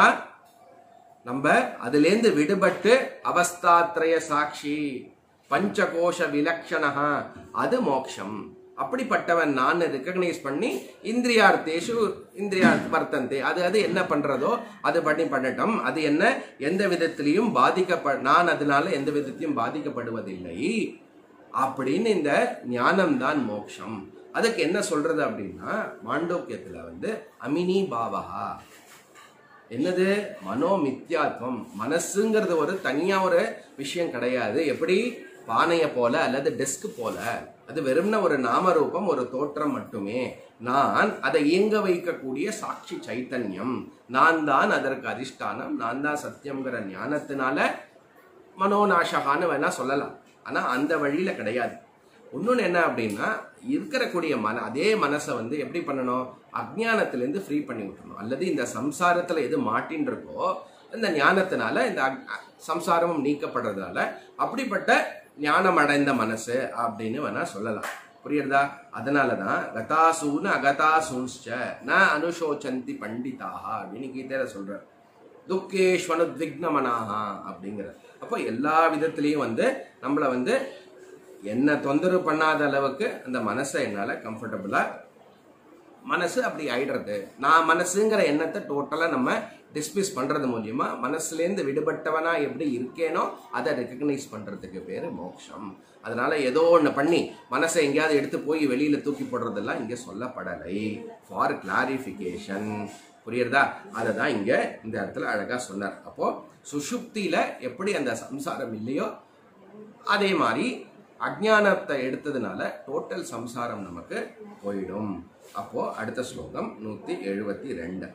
நம்ம அதுலேருந்து விடுபட்டு அவஸ்தாத்ரய சாட்சி பஞ்சகோஷ விலக்ஷணா அது மோக்ஷம் அப்படிப்பட்டவன் நான் ரெக்கக்னைஸ் பண்ணி இந்திரியார்த்தேஷு இந்திரியார்த்த வர்த்தந்தே அது அது என்ன பண்றதோ அது பண்ணி பண்ணட்டும் அது என்ன எந்த விதத்திலையும் பாதிக்கப்ப நான் அதனால எந்த விதத்திலையும் பாதிக்கப்படுவதில்லை அப்படின்னு இந்த ஞானம் தான் மோக்ஷம் அதுக்கு என்ன சொல்றது அப்படின்னா மாண்டோக்கியத்துல வந்து அமினி பாவகா என்னது மனோ மித்யாத்வம் மனசுங்கிறது ஒரு தனியா ஒரு விஷயம் கிடையாது எப்படி பானையை போல அல்லது டெஸ்க் போல அது வெறும்ன ஒரு நாமரூபம் ஒரு தோற்றம் மட்டுமே நான் அதை இயங்க வைக்கக்கூடிய சாட்சி சைத்தன்யம் நான் தான் அதற்கு அதிஷ்டானம் நான் தான் சத்தியம்ங்கிற ஞானத்தினால மனோநாசகான்னு வேணா சொல்லலாம் ஆனா அந்த வழியில கிடையாது இன்னொன்று என்ன அப்படின்னா இருக்கக்கூடிய மன அதே மனசை வந்து எப்படி பண்ணணும் அஜ்ஞானத்திலேருந்து ஃப்ரீ பண்ணி விட்டுறணும் அல்லது இந்த சம்சாரத்துல எது மாட்டின்னு இருக்கோ இந்த ஞானத்தினால இந்த அக்- அ- சம்சாரமும் நீக்கப்படுறதால அப்படிப்பட்ட ஞானம் அடைந்த மனசு அப்படின்னு வேணா சொல்லலாம் புரியுறதா அதனாலதான் கதாசூன்னு அகதாசூன்ச்ச ந அனுஷோச்சந்தி பண்டிதாக அப்படின்னு கீதையில சொல்ற துக்கேஷ்வனுத்விக்னமனாகா அப்படிங்கிற அப்போ எல்லா விதத்திலையும் வந்து நம்மளை வந்து என்ன தொந்தரவு பண்ணாத அளவுக்கு அந்த மனசை என்னால கம்ஃபர்டபுளா மனசு அப்படி ஆயிடுறது நான் மனசுங்கிற எண்ணத்தை டோட்டலா நம்ம டிஸ்மிஸ் பண்றது மூலியமா மனசுலேருந்து விடுபட்டவனா எப்படி இருக்கேனோ அதை ரெக்கக்னைஸ் பண்றதுக்கு பேரு மோட்சம் அதனால ஏதோ ஒன்று பண்ணி மனசை எங்கேயாவது எடுத்து போய் வெளியில தூக்கி போடுறதெல்லாம் இங்க சொல்லப்படலை ஃபார் கிளாரிஃபிகேஷன் புரியுறதா அதை தான் இங்க இந்த இடத்துல அழகா சொன்னார் அப்போ சுஷுப்தியில எப்படி அந்த சம்சாரம் இல்லையோ அதே மாதிரி அஜ்ஞானத்தை எடுத்ததுனால டோட்டல் சம்சாரம் நமக்கு போயிடும் அப்போ அடுத்த ஸ்லோகம் நூத்தி எழுபத்தி ரெண்டு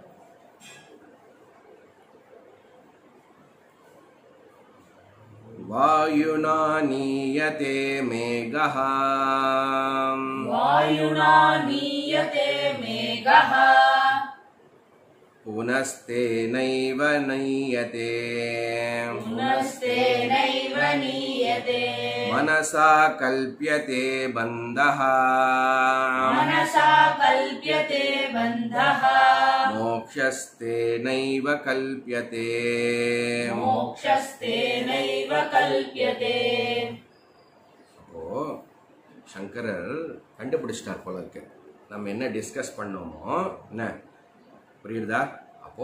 வாயுனா நீயதே மேகः वायुना नीयते मेघः पुनस्तेनैव नय्यते पुनस्तेनैव नीयते मनसा कल्प्यते बन्धः मनसा कल्प्यते बन्धः मोक्षस्तेनैव कल्प्यते मोक्षस्तेनैव कल्प्यते அப்போ சங்கரர் கண்டுபிடிச்சிட்டார் போல இருக்கு நம்ம என்ன டிஸ்கஸ் பண்ணோமோ என்ன புரியுதா அப்போ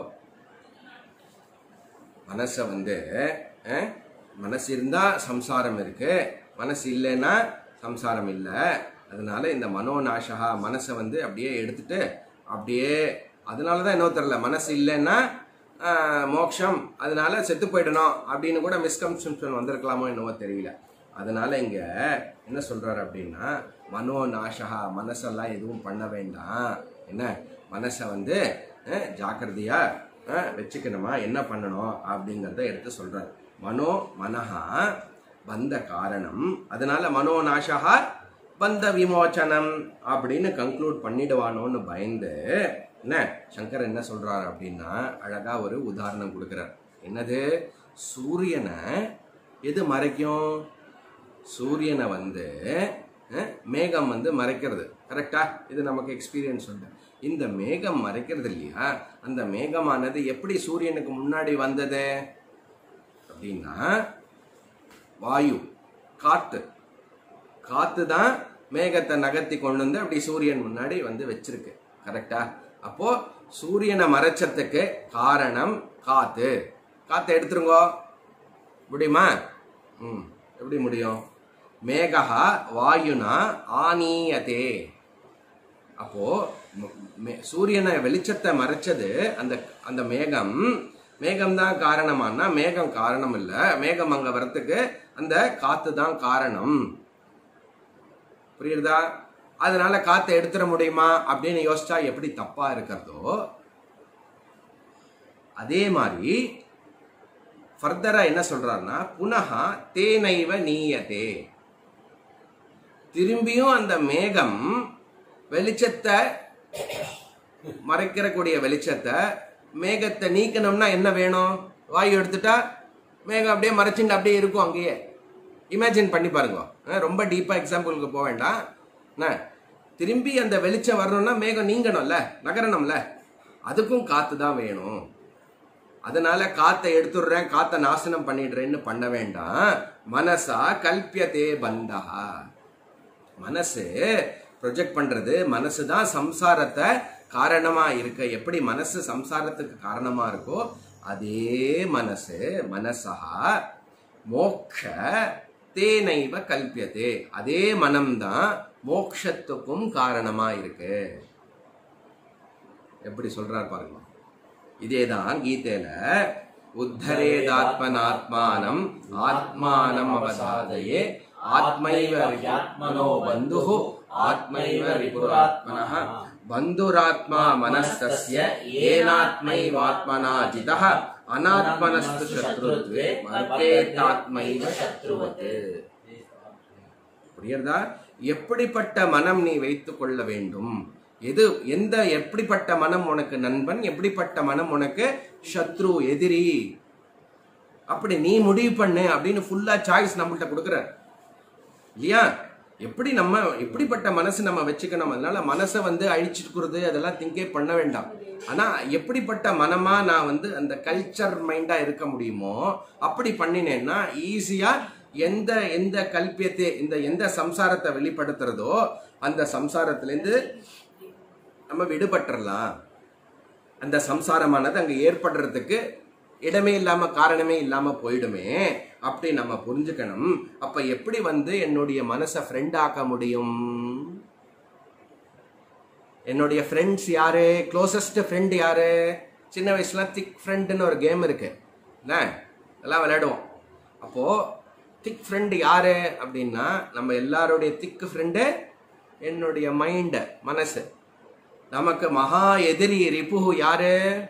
மனசை வந்து அஹ், மனசு இருந்தா சம்சாரம் இருக்கு மனசு இல்லைன்னா சம்சாரம் இல்லை அதனால இந்த மனோநாசகா மனசை வந்து அப்படியே எடுத்துட்டு அப்படியே அதனால தான் என்ன தெரியல மனசு இல்லைன்னா ஆஹ், மோட்சம் அதனால செத்து போயிடணும் அப்படின்னு கூட மிஸ்கன்செப்ஷன் வந்திருக்கலாமோ என்னவோ தெரியல அதனால இங்க என்ன சொல்றாரு அப்படின்னா மனோ நாசகா மனசெல்லாம் எதுவும் பண்ண வேண்டாம் என்ன மனசை வந்து அஹ், ஜாக்கிரதையா அஹ், வச்சுக்கணுமா என்ன பண்ணணும் அப்படிங்கறத எடுத்து சொல்றாரு மனோ மனஹா பந்த காரணம் அதனால மனோ நாசகா பந்த விமோச்சனம் அப்படின்னு கன்க்ளூட் பண்ணிடுவானோன்னு பயந்து என்ன சங்கர் என்ன சொல்றாரு அப்படின்னா அழகா ஒரு உதாரணம் கொடுக்கிறார் என்னது சூரியனை எது மறைக்கும் சூரியனை வந்து அஹ், மேகம் வந்து மறைக்கிறது கரெக்டா இது நமக்கு எக்ஸ்பீரியன்ஸ் உண்டு இந்த மேகம் மறைக்கிறது இல்லையா அந்த மேகமானது எப்படி சூரியனுக்கு முன்னாடி வந்தது அப்படின்னா வாயு காத்து காத்து தான் மேகத்தை நகர்த்தி கொண்டு வந்து அப்படி சூரியன் முன்னாடி வந்து வச்சிருக்கு கரெக்டா அப்போ சூரியனை மறைச்சதுக்கு காரணம் காத்து காத்தை எடுத்துருங்கோ முடியுமா ம் எப்படி முடியும் மேகா வாயுனா ஆனீயதே அப்போ ம- மே- சூரியனை வெளிச்சத்தை மறைச்சது அந்த அந்த மேகம் மேகம் தான் காரணமானா மேகம் காரணம் இல்ல மேகம் அங்க வரத்துக்கு அந்த காத்து தான் காரணம் புரியுதா அதனால காத்தை எடுத்துட முடியுமா அப்படின்னு யோசிச்சா எப்படி தப்பா இருக்கிறதோ அதே மாதிரி ஃபர்தரா என்ன சொல்றாருன்னா புனகா தேனைவ நீயதே திரும்பியும் அந்த மேகம் வெளிச்சத்தை மறைக்கிறக்கூடிய வெளிச்சத்தை மேகத்தை நீக்கணும்னா என்ன வேணும் வாயு எடுத்துட்டா மேகம் அப்படியே மறைச்சுட்டு அப்படியே இருக்கும் அங்கேயே இமேஜின் பண்ணி பாருங்க அஹ் ரொம்ப டீப்பா எக்ஸாம்பிளுக்கு போக வேண்டாம் என்ன திரும்பி அந்த வெளிச்சம் வரணும்னா மேகம் நீங்கணும்ல நகரணும்ல அதுக்கும் காத்து தான் வேணும் அதனால காத்தை எடுத்துடுறேன் காத்தை நாசனம் பண்ணிடுறேன்னு பண்ண வேண்டாம் மனசா கல்பியதே பந்தா மனசு ப்ரொஜெக்ட் பண்றது மனசு தான் சம்சாரத்தை காரணமா இருக்க எப்படி மனசு சம்சாரத்துக்கு காரணமா இருக்கோ அதே மனசு மனசா மோக்ஷ தேனைவ கல்பியதே அதே மனம்தான் மோக்ஷத்துக்கும் காரணமா இருக்கு எப்படி சொல்றார் பாருங்க இதேதான் கீதையில உத்தரேதாத்மனாத்மானம் ஆத்மானம் அவசாதையே ஆத்மைவ ரிபுராத்மனோ பந்துஹு ஆத்மைவ ரிபுராத்மனः பந்துராத்மா மனஸ்தஸ்ய ஏனாத்மைவாத்மனா ஜிதः அனாத்மனஸ்து சத்ருத்வே வர்த்தேத்தாத்மைவ சத்ருவத் புரியுறதா எப்படிப்பட்ட மனம் நீ வைத்துக் கொள்ள வேண்டும் எது எந்த எப்படிப்பட்ட மனம் உனக்கு நண்பன் எப்படிப்பட்ட மனம் உனக்கு சத்ரு எதிரி அப்படி நீ முடிவு பண்ணு அப்படின்னு ஃபுல்லா சாய்ஸ் நம்மள்ட்ட கொடுக்குற இல்லையா எப்படி நம்ம எப்படிப்பட்ட மனசு நம்ம வச்சுக்கணும் அதனால மனசை வந்து அழிச்சுக்கிறது அதெல்லாம் திங்கே பண்ண வேண்டாம் ஆனா எப்படிப்பட்ட மனமா நான் வந்து அந்த கல்ச்சர் மைண்டா இருக்க முடியுமோ அப்படி பண்ணினேன்னா ஈஸியா எந்த எந்த கல்பியத்தை இந்த எந்த சம்சாரத்தை வெளிப்படுத்துறதோ அந்த சம்சாரத்திலேருந்து நம்ம விடுபட்டுறலாம் அந்த சம்சாரமானது அங்க ஏற்படுறதுக்கு இடமே இல்லாம காரணமே இல்லாம போயிடுமே அப்படி நம்ம புரிஞ்சுக்கணும் அப்ப எப்படி வந்து என்னுடைய மனசை ஃப்ரெண்ட் ஆக்க முடியும் என்னுடைய ஃப்ரெண்ட்ஸ் யாரு க்ளோசஸ்ட் ஃப்ரெண்ட் யாரு சின்ன வயசுல திக் ஃப்ரெண்டுன்னு ஒரு கேம் இருக்கு என்ன எல்லாம் விளையாடுவோம் அப்போ திக் ஃப்ரெண்டு யாரு அப்படின்னா நம்ம எல்லாருடைய திக் ஃப்ரெண்டு என்னுடைய மைண்டு மனசு நமக்கு மகா எதிரி ரிபு யாரு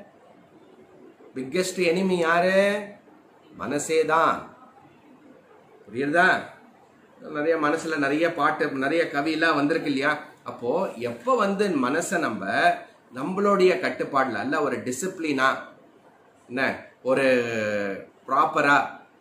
பிக்கெஸ்ட் எனிமி யாரு மனசே தான் புரியுறதா நிறைய மனசுல நிறைய பாட்டு நிறைய கவியெல்லாம் வந்திருக்கு இல்லையா அப்போ எப்போ வந்து மனசை நம்ம நம்மளுடைய கட்டுப்பாடுல அல்ல ஒரு டிசிப்ளினா என்ன ஒரு ப்ராப்பரா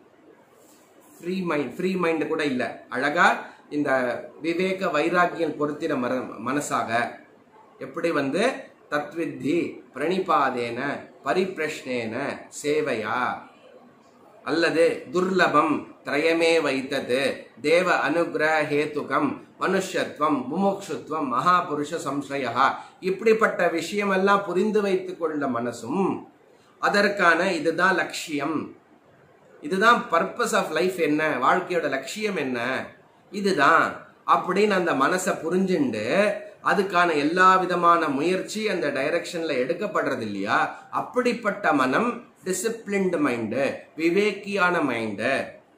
ஃப்ரீ மைண்ட் ஃப்ரீ மைண்ட் கூட இல்லை அழகா இந்த விவேக வைராக்கியம் பொருத்தின மர மனசாக எப்படி வந்து தத்வித்தி பிரணிபாதேன பரிப்பிரஷ்னேன சேவையா அல்லது துர்லபம் திரயமே வைத்தது தேவ அனுகிரக ஹேத்துகம் மனுஷத்துவம் முமுட்சுத்துவம் மகாபுருஷ சம்சயா இப்படிப்பட்ட விஷயமெல்லாம் புரிந்து வைத்துக் கொண்ட மனசும் அதற்கான இதுதான் லட்சியம் இதுதான் பர்பஸ் ஆஃப் லைஃப் என்ன வாழ்க்கையோட லட்சியம் என்ன இதுதான் அப்படின்னு அந்த மனசை புரிஞ்சுண்டு அதுக்கான எல்லா விதமான முயற்சி அந்த டைரக்ஷன்ல எடுக்கப்படுறது இல்லையா அப்படிப்பட்ட மனம் டிசிப்ளின்டு மைண்டு விவேக்கியான மைண்டு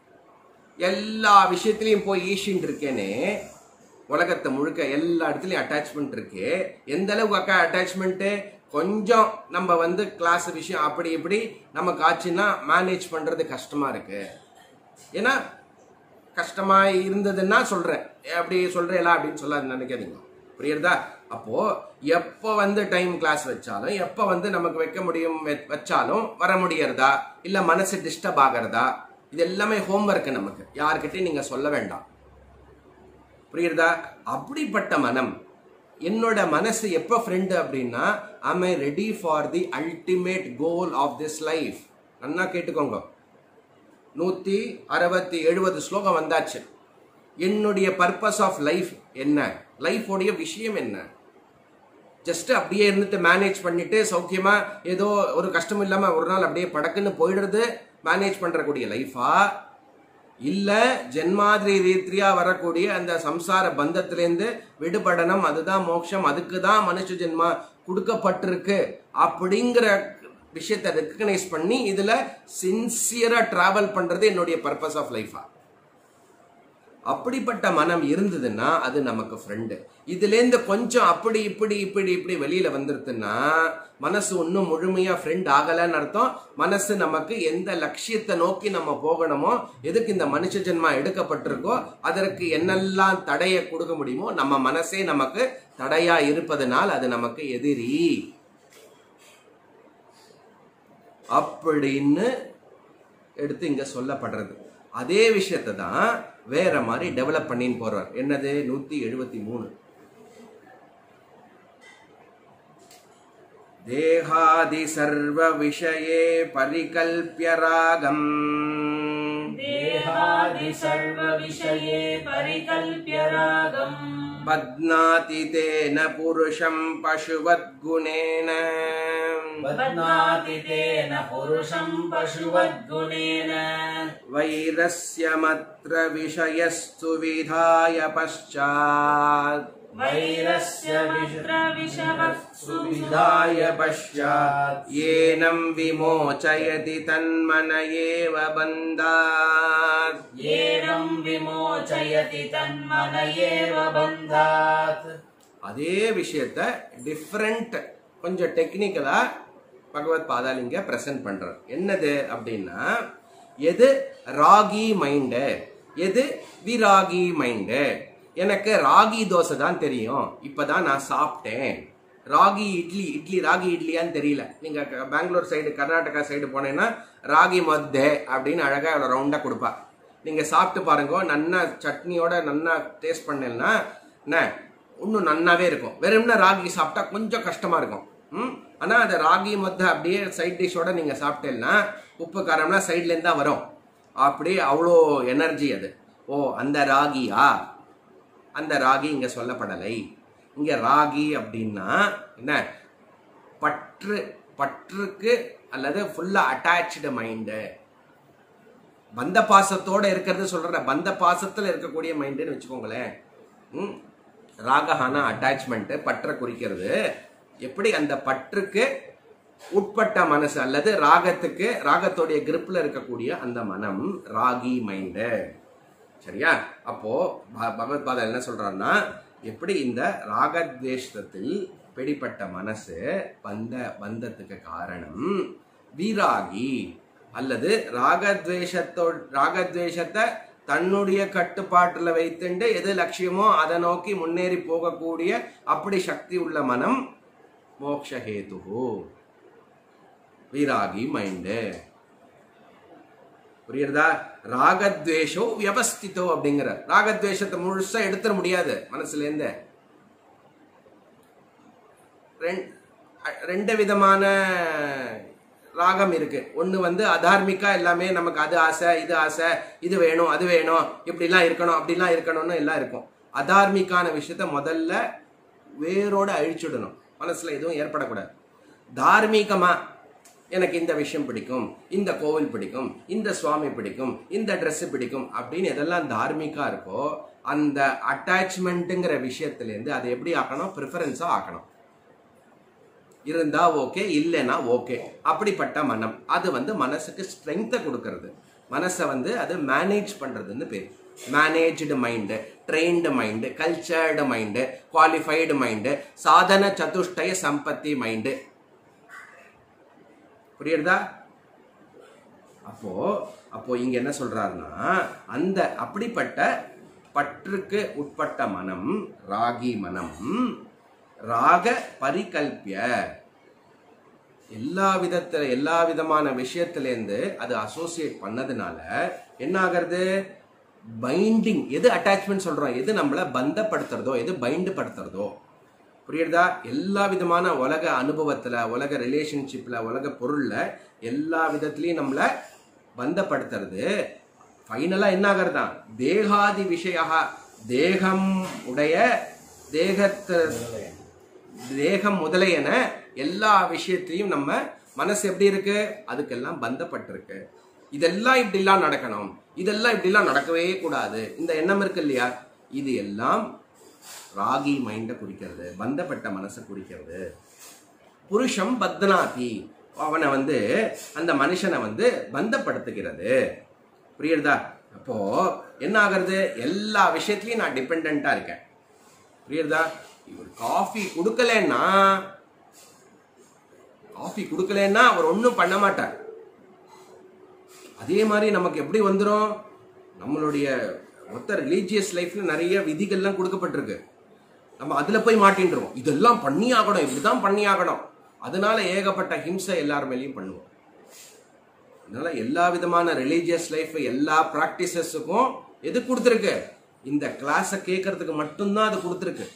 எல்லா விஷயத்திலையும் போய் ஈஷின்னு இருக்கேனே உலகத்தை முழுக்க எல்லா இடத்துலையும் அட்டாச்மெண்ட் இருக்கு எந்த அளவுக்கு அக்கா அட்டாச்மெண்ட்டு கொஞ்சம் நம்ம வந்து கிளாஸ் விஷயம் அப்படி இப்படி நமக்கு ஆச்சுன்னா மேனேஜ் பண்றது கஷ்டமா இருக்கு ஏன்னா கஷ்டமா இருந்ததுன்னா சொல்றேன் அப்படி சொல்றேலா அப்படின்னு சொல்லாது நினைக்காதீங்க புரியுறதா அப்போ எப்போ வந்து டைம் கிளாஸ் வச்சாலும் எப்போ வந்து நமக்கு வைக்க முடியும் வெ- வச்சாலும் வர முடியறதா இல்ல மனசு டிஸ்டர்ப் ஆகிறதா இது எல்லாமே ஹோம்ஒர்க் நமக்கு யார்கிட்டயும் நீங்க சொல்ல வேண்டாம் புரியுறதா அப்படிப்பட்ட மனம் என்னோட மனசு எப்போ ஃப்ரெண்டு அப்படின்னா am I ready for the ultimate goal of this life நல்லா கேட்டுக்கோங்க நூத்தி அறுபத்தி எழுபது ஸ்லோகம் வந்தாச்சு என்னுடைய பர்பஸ் ஆஃப் லைஃப் என்ன லைஃபோடைய விஷயம் என்ன ஜஸ்ட் அப்படியே இருந்துட்டு மேனேஜ் பண்ணிட்டு சௌக்கியமா ஏதோ ஒரு கஷ்டம் இல்லாம ஒரு நாள் அப்படியே படக்குன்னு போயிடுறது மேனேஜ் பண்றக்கூடிய லைஃபா இல்ல ஜென்மாதிரி ரீதியா வரக்கூடிய அந்த சம்சார பந்தத்திலேருந்து விடுபடணும் அதுதான் மோட்சம் அதுக்கு தான் மனுஷ ஜென்மா கொடுக்கப்பட்டிருக்கு அப்படிங்கிற விஷயத்தை ரெக்கக்னைஸ் பண்ணி இதுல சின்சியரா டிராவல் பண்றது என்னுடைய பர்பஸ் ஆஃப் லைஃபா அப்படிப்பட்ட மனம் இருந்ததுன்னா அது நமக்கு ஃப்ரெண்டு இதுலேருந்து கொஞ்சம் அப்படி இப்படி இப்படி இப்படி வெளியில வந்துருதுன்னா மனசு இன்னும் முழுமையா ஃப்ரெண்ட் ஆகலைன்னு அர்த்தம் மனசு நமக்கு எந்த லட்சியத்தை நோக்கி நம்ம போகணுமோ எதுக்கு இந்த மனுஷ ஜென்மா எடுக்கப்பட்டிருக்கோ அதற்கு என்னெல்லாம் தடையை கொடுக்க முடியுமோ நம்ம மனசே நமக்கு தடையா இருப்பதனால் அது நமக்கு எதிரி அப்படின்னு எடுத்து இங்க சொல்லப்படுறது அதே விஷயத்தை தான் வேற மாதிரி டெவலப் பண்ணின்னு போறார் என்னது நூத்தி எழுபத்தி மூணு தேகாதி சர்வ விஷயே பரிகல்பிய ராகம் देहादि सर्वविषये परिकल्प्य रागम् பத்னாதி தேன புருஷம் பசுவத்குணேன बध्नाति तेन पुरुषम् पशुवद्गुणेन வைரஸ்யமத்ர விஷயஸ்து விதாய பశ్చాத் वैरस्य विश्र विषवत्सु विधाय पश्चात् येनं विमोचयति तन्मन एव बन्धात् येनम् विमोचयति तन्मन एव बन्धात् அதே விஷயத்த டிஃப்ரெண்ட் கொஞ்சம் டெக்னிக்கலா பகவத் பாதாலிங்க பிரசன்ட் பண்றார் என்னது அப்படின்னா எது ராகி மைண்டு எது விராகி மைண்டு எனக்கு ராகி தோசை தான் தெரியும் இப்பதான் நான் சாப்பிட்டேன் ராகி இட்லி இட்லி ராகி இட்லியான்னு தெரியல நீங்க க- பெங்களூர் சைடு கர்நாடகா சைடு போனீங்கன்னா ராகி மத்தே அப்படின்னு அழகா ரவுண்டா கொடுப்பா நீங்க சாப்பிட்டு பாருங்க நன்னா சட்னியோட நன்னா டேஸ்ட் பண்ணலன்னா என்ன இன்னும் நன்னாவே இருக்கும் வெறும்னா ராகி சாப்பிட்டா கொஞ்சம் கஷ்டமா இருக்கும் ம் ஆனா அந்த ராகி மொத்த அப்படியே சைட் டிஷ்ஷோட நீங்க சாப்பிட்டேன்னா உப்பு காரம்னா சைட்ல இருந்தா வரும் அப்படியே அவ்வளோ எனர்ஜி அது ஓ அந்த ராகியா அந்த ராகி இங்க சொல்லப்படலை இங்க ராகி அப்படின்னா என்ன பற்று பற்றுக்கு அல்லது ஃபுல்லா அட்டாச்சு மைண்டு பந்த பாசத்தோட இருக்கிறது சொல்ற பந்த பாசத்துல இருக்கக்கூடிய மைண்டுன்னு வச்சுக்கோங்களேன் ம் ராகஹானா அட்டாச்மெண்ட் பற்றை குறிக்கிறது எப்படி அந்த பற்றுக்கு உட்பட்ட மனசு அல்லது ராகத்துக்கு ராகத்தோடைய கிரிப்ல இருக்கக்கூடிய அந்த மனம் ராகி மைண்டு சரியா அப்போ ப- பகவத்பாதா என்ன சொல்றாருன்னா எப்படி இந்த ராகத்வேஷத்தில் பிடிப்பட்ட மனசு பந்த பந்தத்துக்கு காரணம் வீராகி அல்லது ராகத்வேஷத்தோ ராகத்வேஷத்தை தன்னுடைய கட்டுப்பாட்டுல வைத்துண்டு எது லட்சியமோ அதை நோக்கி முன்னேறி போகக்கூடிய அப்படி சக்தி உள்ள மனம் மோக்ஷஹேது வீராகி மைண்டு புரியுறதா ராகத்வேஷோ வியவஸ்திதோ அப்படிங்கிற ராகத்வேஷத்தை முழுசா எடுத்துட முடியாது மனசுல இருந்து ரெண்- அ- ரெண்டு விதமான ராகம் இருக்கு ஒன்று வந்து அதார்மிகா எல்லாமே நமக்கு அது ஆசை இது ஆசை இது வேணும் அது வேணும் இப்படிலாம் இருக்கணும் அப்படிலாம் இருக்கணும்னு எல்லாம் இருக்கும் அதார்மிக்கான விஷயத்த முதல்ல வேரோட அழிச்சுடணும் மனசுல எதுவும் ஏற்படக்கூடாது தார்மீகமா எனக்கு இந்த விஷயம் பிடிக்கும் இந்த கோவில் பிடிக்கும் இந்த சுவாமி பிடிக்கும் இந்த Dress பிடிக்கும் அப்படின்னு எதெல்லாம் தார்மீகா இருக்கோ அந்த அட்டாச்மெண்ட்டுங்கிற விஷயத்துலேருந்து அதை எப்படி ஆக்கணும் ப்ரிஃபரன்ஸாக ஆக்கணும் இருந்தா ஓகே இல்லைன்னா ஓகே அப்படிப்பட்ட மனம் அது வந்து மனசுக்கு ஸ்ட்ரென்த்தை கொடுக்கறது மனசை வந்து அது மேனேஜ் பண்றதுன்னு பேர் managed mind trained mind cultured mind qualified mind சாதன சதுஷ்டய சம்பத்தி மைண்டு புரியுறதா அப்போ அப்போ இங்க என்ன சொல்றாருன்னா அந்த அப்படிப்பட்ட பற்றுக்கு உட்பட்ட மனம் ராகி மனம் ராக பரிகல்பிய எல்லா விதத்துல எல்லா விதமான விஷயத்திலேருந்து அது அசோசியேட் பண்ணதுனால என்ன ஆகிறது பைண்டிங் எது அட்டாச்மெண்ட் சொல்றோம் எது நம்மள பந்தப்படுத்துறதோ எது பைண்டு படுத்துறதோ புரியுறதா எல்லா விதமான உலக அனுபவத்துல உலக ரிலேஷன்ஷிப்ல உலக பொருள்ல எல்லா விதத்திலையும் நம்மள பந்தப்படுத்துறது ஃபைனலா என்ன ஆகிறதா தேகாதி விஷயா தேகம் உடைய தேகத்தை தேகம் முதலையன எல்லா விஷயத்தையும் நம்ம மனசு எப்படி இருக்கு அதுக்கெல்லாம் பந்தப்பட்டிருக்கு இதெல்லாம் இப்படிலாம் நடக்கணும் இதெல்லாம் இப்படிலாம் நடக்கவே கூடாது இந்த எண்ணம் இருக்கு இல்லையா இது எல்லாம் ராகி மைண்டை குறிக்கிறது பந்தப்பட்ட மனசை குறிக்கிறது புருஷம் பத்னாதி அவனை வந்து அந்த மனுஷனை வந்து பந்தப்படுத்துகிறது புரியுறதா அப்போ என்ன ஆகிறது எல்லா விஷயத்துலயும் நான் டிபெண்டா இருக்கேன் புரியுறதா இவர் காஃபி கொடுக்கலன்னா காஃபி கொடுக்கலன்னா அவர் ஒன்றும் பண்ண மாட்டார் அதே மாதிரி நமக்கு எப்படி வந்துரும் நம்மளுடைய மொத்த ரிலீஜியஸ் லைஃப்ல நிறைய விதிகள்லாம் கொடுக்கப்பட்டிருக்கு நம்ம அதுல போய் மாட்டின்றோம் இதெல்லாம் பண்ணி ஆகணும் இப்படிதான் பண்ணி ஆகணும் அதனால ஏகப்பட்ட ஹிம்சை எல்லார் மேலேயும் பண்ணுவோம் அதனால எல்லா விதமான ரிலீஜியஸ் லைஃப் எல்லா ப்ராக்டிசஸுக்கும் எது கொடுத்துருக்கு இந்த கிளாஸை கேட்கறதுக்கு மட்டும்தான் அது கொடுத்துருக்கு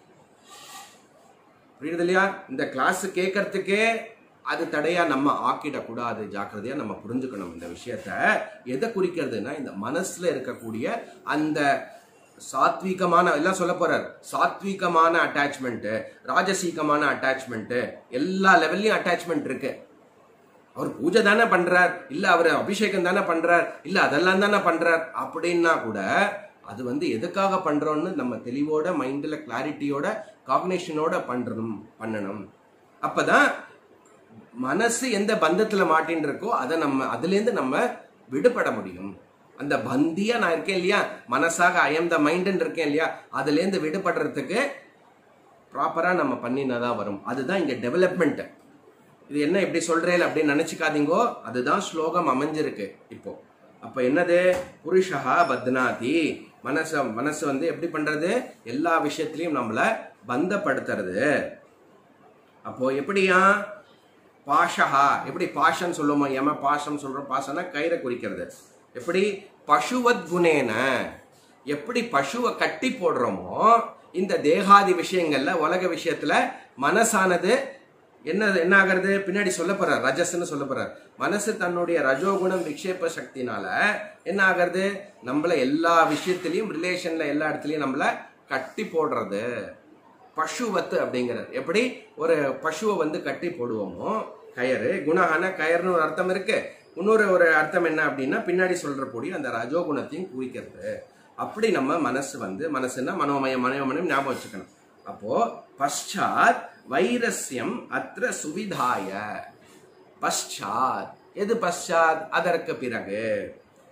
புரியுது இல்லையா இந்த கிளாஸ் கேட்கறதுக்கே அது தடையா நம்ம ஆக்கிடக்கூடாது ஜாக்கிரதையா நம்ம புரிஞ்சுக்கணும் இந்த விஷயத்த எதை குறிக்கிறதுனா இந்த மனசுல இருக்கக்கூடிய அந்த சாத்வீகமான எல்லாம் சொல்ல போறார் சாத்வீகமான அட்டாச்மெண்ட் ராஜசீகமான அட்டாச்மெண்ட் எல்லா லெவல்லையும் அட்டாச்மெண்ட் இருக்கு அவர் பூஜை தானே பண்றார் இல்ல அவர் அபிஷேகம் தானே பண்றார் இல்ல அதெல்லாம் தானே பண்றார் அப்படின்னா கூட அது வந்து எதுக்காக பண்றோம்னு நம்ம தெளிவோட மைண்ட்ல கிளாரிட்டியோட காக்னேஷனோட பண்றணும் பண்ணணும் அப்பதான் மனசு எந்த பந்தத்துல மாட்டின்னு இருக்கோ அதை நம்ம அதுல இருந்து நம்ம விடுபட முடியும் அந்த பந்தியா நான் இருக்கேன் இல்லையா மனசாக ஐஎம் த மைண்ட்னு இருக்கேன் இல்லையா அதுல இருந்து விடுபடுறதுக்கு ப்ராப்பரா நம்ம பண்ணினாதான் வரும் அதுதான் இங்க டெவலப்மெண்ட் இது என்ன இப்படி சொல்றேன் அப்படின்னு நினைச்சுக்காதீங்கோ அதுதான் ஸ்லோகம் அமைஞ்சிருக்கு இப்போ அப்ப என்னது புருஷா பத்னாதி மனச மனசு வந்து எப்படி பண்றது எல்லா விஷயத்திலையும் நம்மள பந்தப்படுத்துறது அப்போ எப்படியா பாஷஹா எப்படி பாஷன்னு சொல்லுவோமோ யம பாஷம் சொல்றோம் பாஷனா கயிறை குறிக்கிறது எப்படி பசுவத் குணேன எப்படி பசுவை கட்டி போடுறோமோ இந்த தேகாதி விஷயங்கள்ல உலக விஷயத்துல மனசானது என்ன என்ன ஆகிறது பின்னாடி சொல்ல போறார் ரஜஸ்ன்னு சொல்ல போறார் மனசு தன்னுடைய ரஜோகுணம் விக்ஷேப சக்தினால என்ன ஆகிறது நம்மள எல்லா விஷயத்திலையும் ரிலேஷன்ல எல்லா இடத்துலயும் நம்மள கட்டி போடுறது பசுவத்து அப்படிங்கிறது எப்படி ஒரு பசுவை வந்து கட்டி போடுவோமோ கயறு குணஹான கயர்னு ஒரு அர்த்தம் இருக்கு இன்னொரு ஒரு அர்த்தம் என்ன அப்படின்னா பின்னாடி சொல்றபடி அந்த ரஜோகுணத்தையும் குறிக்கிறது அப்படி நம்ம மனசு வந்து மனசுன்னா மனோமயம் மனோமயம் ஞாபகம் வச்சுக்கணும் அப்போ பశ్చాத் வைரஸ்யம் அത്ര சுவிதாய பశ్చాத் எது பశ్చాத் அதற்கு பிறகு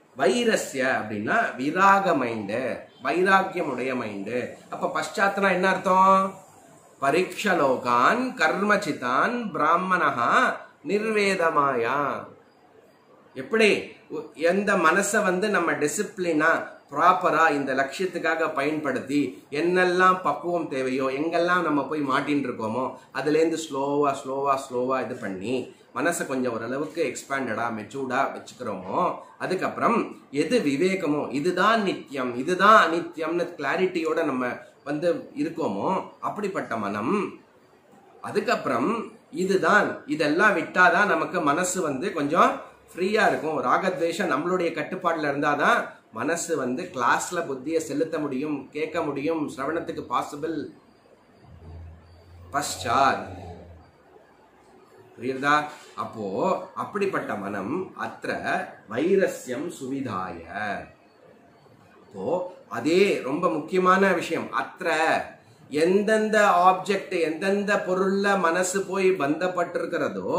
வைரஸ்ய அப்படின்னா விராக மைண்டு வைராக்கியம் உடைய மைண்டு அப்ப பశ్చాத்தனா என்ன அர்த்தம் பரீட்சலோகான் கர்மச்சிதான் பிராமணஹா நிர்வேதமாயா எப்படி உ- எந்த மனசை வந்து நம்ம டிசிப்ளினா ப்ராப்பரா இந்த லட்சியத்துக்காக பயன்படுத்தி என்னெல்லாம் பக்குவம் தேவையோ எங்கெல்லாம் நம்ம போய் மாட்டின்னு இருக்கோமோ அதுலேருந்து ஸ்லோவா ஸ்லோவா ஸ்லோவா இது பண்ணி மனசை கொஞ்சம் ஓரளவுக்கு எக்ஸ்பேண்டடா மெச்சூர்டா வச்சுக்கிறோமோ அதுக்கப்புறம் எது விவேகமோ இதுதான் நித்தியம் இதுதான் அனித்தியம்னு கிளாரிட்டியோட நம்ம வந்து இருக்கோமோ அப்படிப்பட்ட மனம் அதுக்கப்புறம் இதுதான் இதெல்லாம் விட்டாதான் நமக்கு மனசு வந்து கொஞ்சம் ஃப்ரீயா இருக்கும் ராகத்வேஷம் நம்மளுடைய கட்டுப்பாடுல இருந்தாதான் மனசு வந்து கிளாஸ்ல புத்தியை செலுத்த முடியும் கேட்க முடியும் சிரவணத்துக்கு பாசிபிள் பశ్చాத் புரியுதா அப்போ அப்படிப்பட்ட மனம் அத்த வைரஸ்யம் சுவிதாய அப்போ அதே ரொம்ப முக்கியமான விஷயம் அத்த எந்தெந்த ஆப்ஜெக்ட் எந்தெந்த பொருள்ல மனசு போய் பந்தப்பட்டிருக்கிறதோ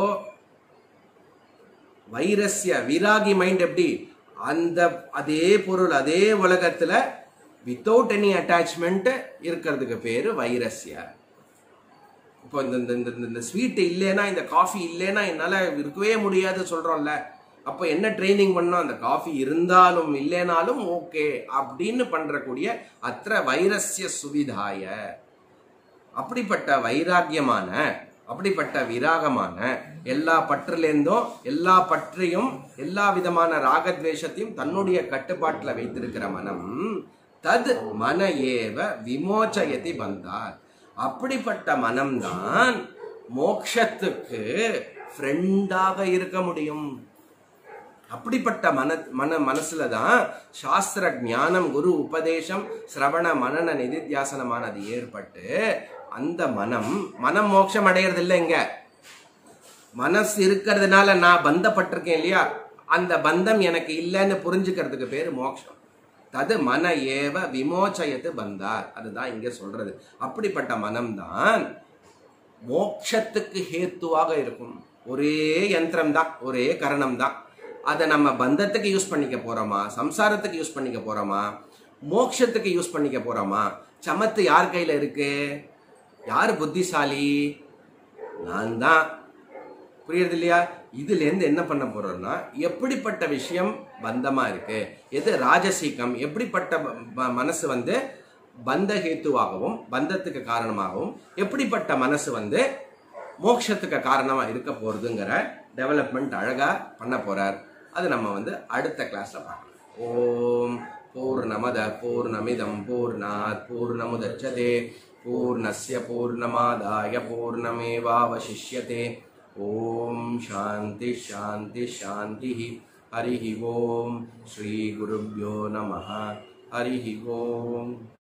வைரஸ்ய விராகி மைண்ட் எப்படி அந்த அதே பொருள் அதே உலகத்துல வித்தவுட் எனி அட்டாச்மெண்ட் இருக்கிறதுக்கு பேரு வைரஸ்ய இப்போ இந்த இந்த இந்த இந்த- இந்த ஸ்வீட் இல்லைன்னா இந்த காஃபி இல்லைன்னா என்னால் இருக்கவே முடியாது சொல்கிறோம்ல அப்போ என்ன ட்ரைனிங் பண்ணோம் அந்த காஃபி இருந்தாலும் இல்லைனாலும் ஓகே அப்படின்னு பண்றக்கூடிய அத்த வைரஸ்ய சுவிதாய அப்படிப்பட்ட வைராக்கியமான அப்படிப்பட்ட விராகமான எல்லா பற்றிலேருந்தும் எல்லா பற்றையும் எல்லா விதமான ராகத்வேஷத்தையும் தன்னுடைய கட்டுப்பாட்டில் வைத்திருக்கிற மனம் தத் மன ஏவ விமோச்சயதி வந்தார் அப்படிப்பட்ட மனம்தான் மோக்ஷத்துக்கு ஃப்ரெண்டாக இருக்க முடியும் அப்படிப்பட்ட மன மன மனசுல தான் சாஸ்திர ஞானம் குரு உபதேசம் சிரவண மனன நிதித்தியாசனமானது ஏற்பட்டு அந்த மனம் மனம் மோட்சம் அடையிறது இல்லை இங்க மனசு இருக்கிறதுனால நான் பந்தப்பட்டிருக்கேன் இல்லையா அந்த பந்தம் எனக்கு இல்லைன்னு புரிஞ்சுக்கிறதுக்கு பேரு மோட்சம் தது மன ஏவ விமோச்சயத்து பந்தார் அதுதான் இங்க சொல்றது அப்படிப்பட்ட மனம்தான் மோட்சத்துக்கு ஹேத்துவாக இருக்கும் ஒரே யந்திரம் தான் ஒரே கரணம் தான் அதை நம்ம பந்தத்துக்கு யூஸ் பண்ணிக்க போறோமா சம்சாரத்துக்கு யூஸ் பண்ணிக்க போறோமா மோட்சத்துக்கு யூஸ் பண்ணிக்க போறோமா சமத்து யார் கையில இருக்கு யார் புத்திசாலி நான் தான் புரியுறது இல்லையா இதுல இருந்து என்ன பண்ண போறோம்னா எப்படிப்பட்ட விஷயம் பந்தமா இருக்கு எது ராஜசீகம் எப்படிப்பட்ட ப- ப- மனசு வந்து பந்த ஹேத்துவாகவும் பந்தத்துக்கு காரணமாகவும் எப்படிப்பட்ட மனசு வந்து மோட்சத்துக்கு காரணமா இருக்க போறதுங்கிற டெவலப்மெண்ட் அழகா பண்ண போறார் அது நம்ம வந்து அடுத்த கிளாஸ்ல பார்க்கலாம் ஓம் பூர்ணமத பூர்ணமிதம் பூர்ணாத் பூர்ணமுதச்சதே பூர்ணஸ்ய பூர்ணமாதாய பூர்ணமேவாவசிஷ்யதே ஓம் சாந்தி சாந்தி சாந்தி ஹரி ஓம் ஸ்ரீ குருப்யோ நம ஹரி ஓம்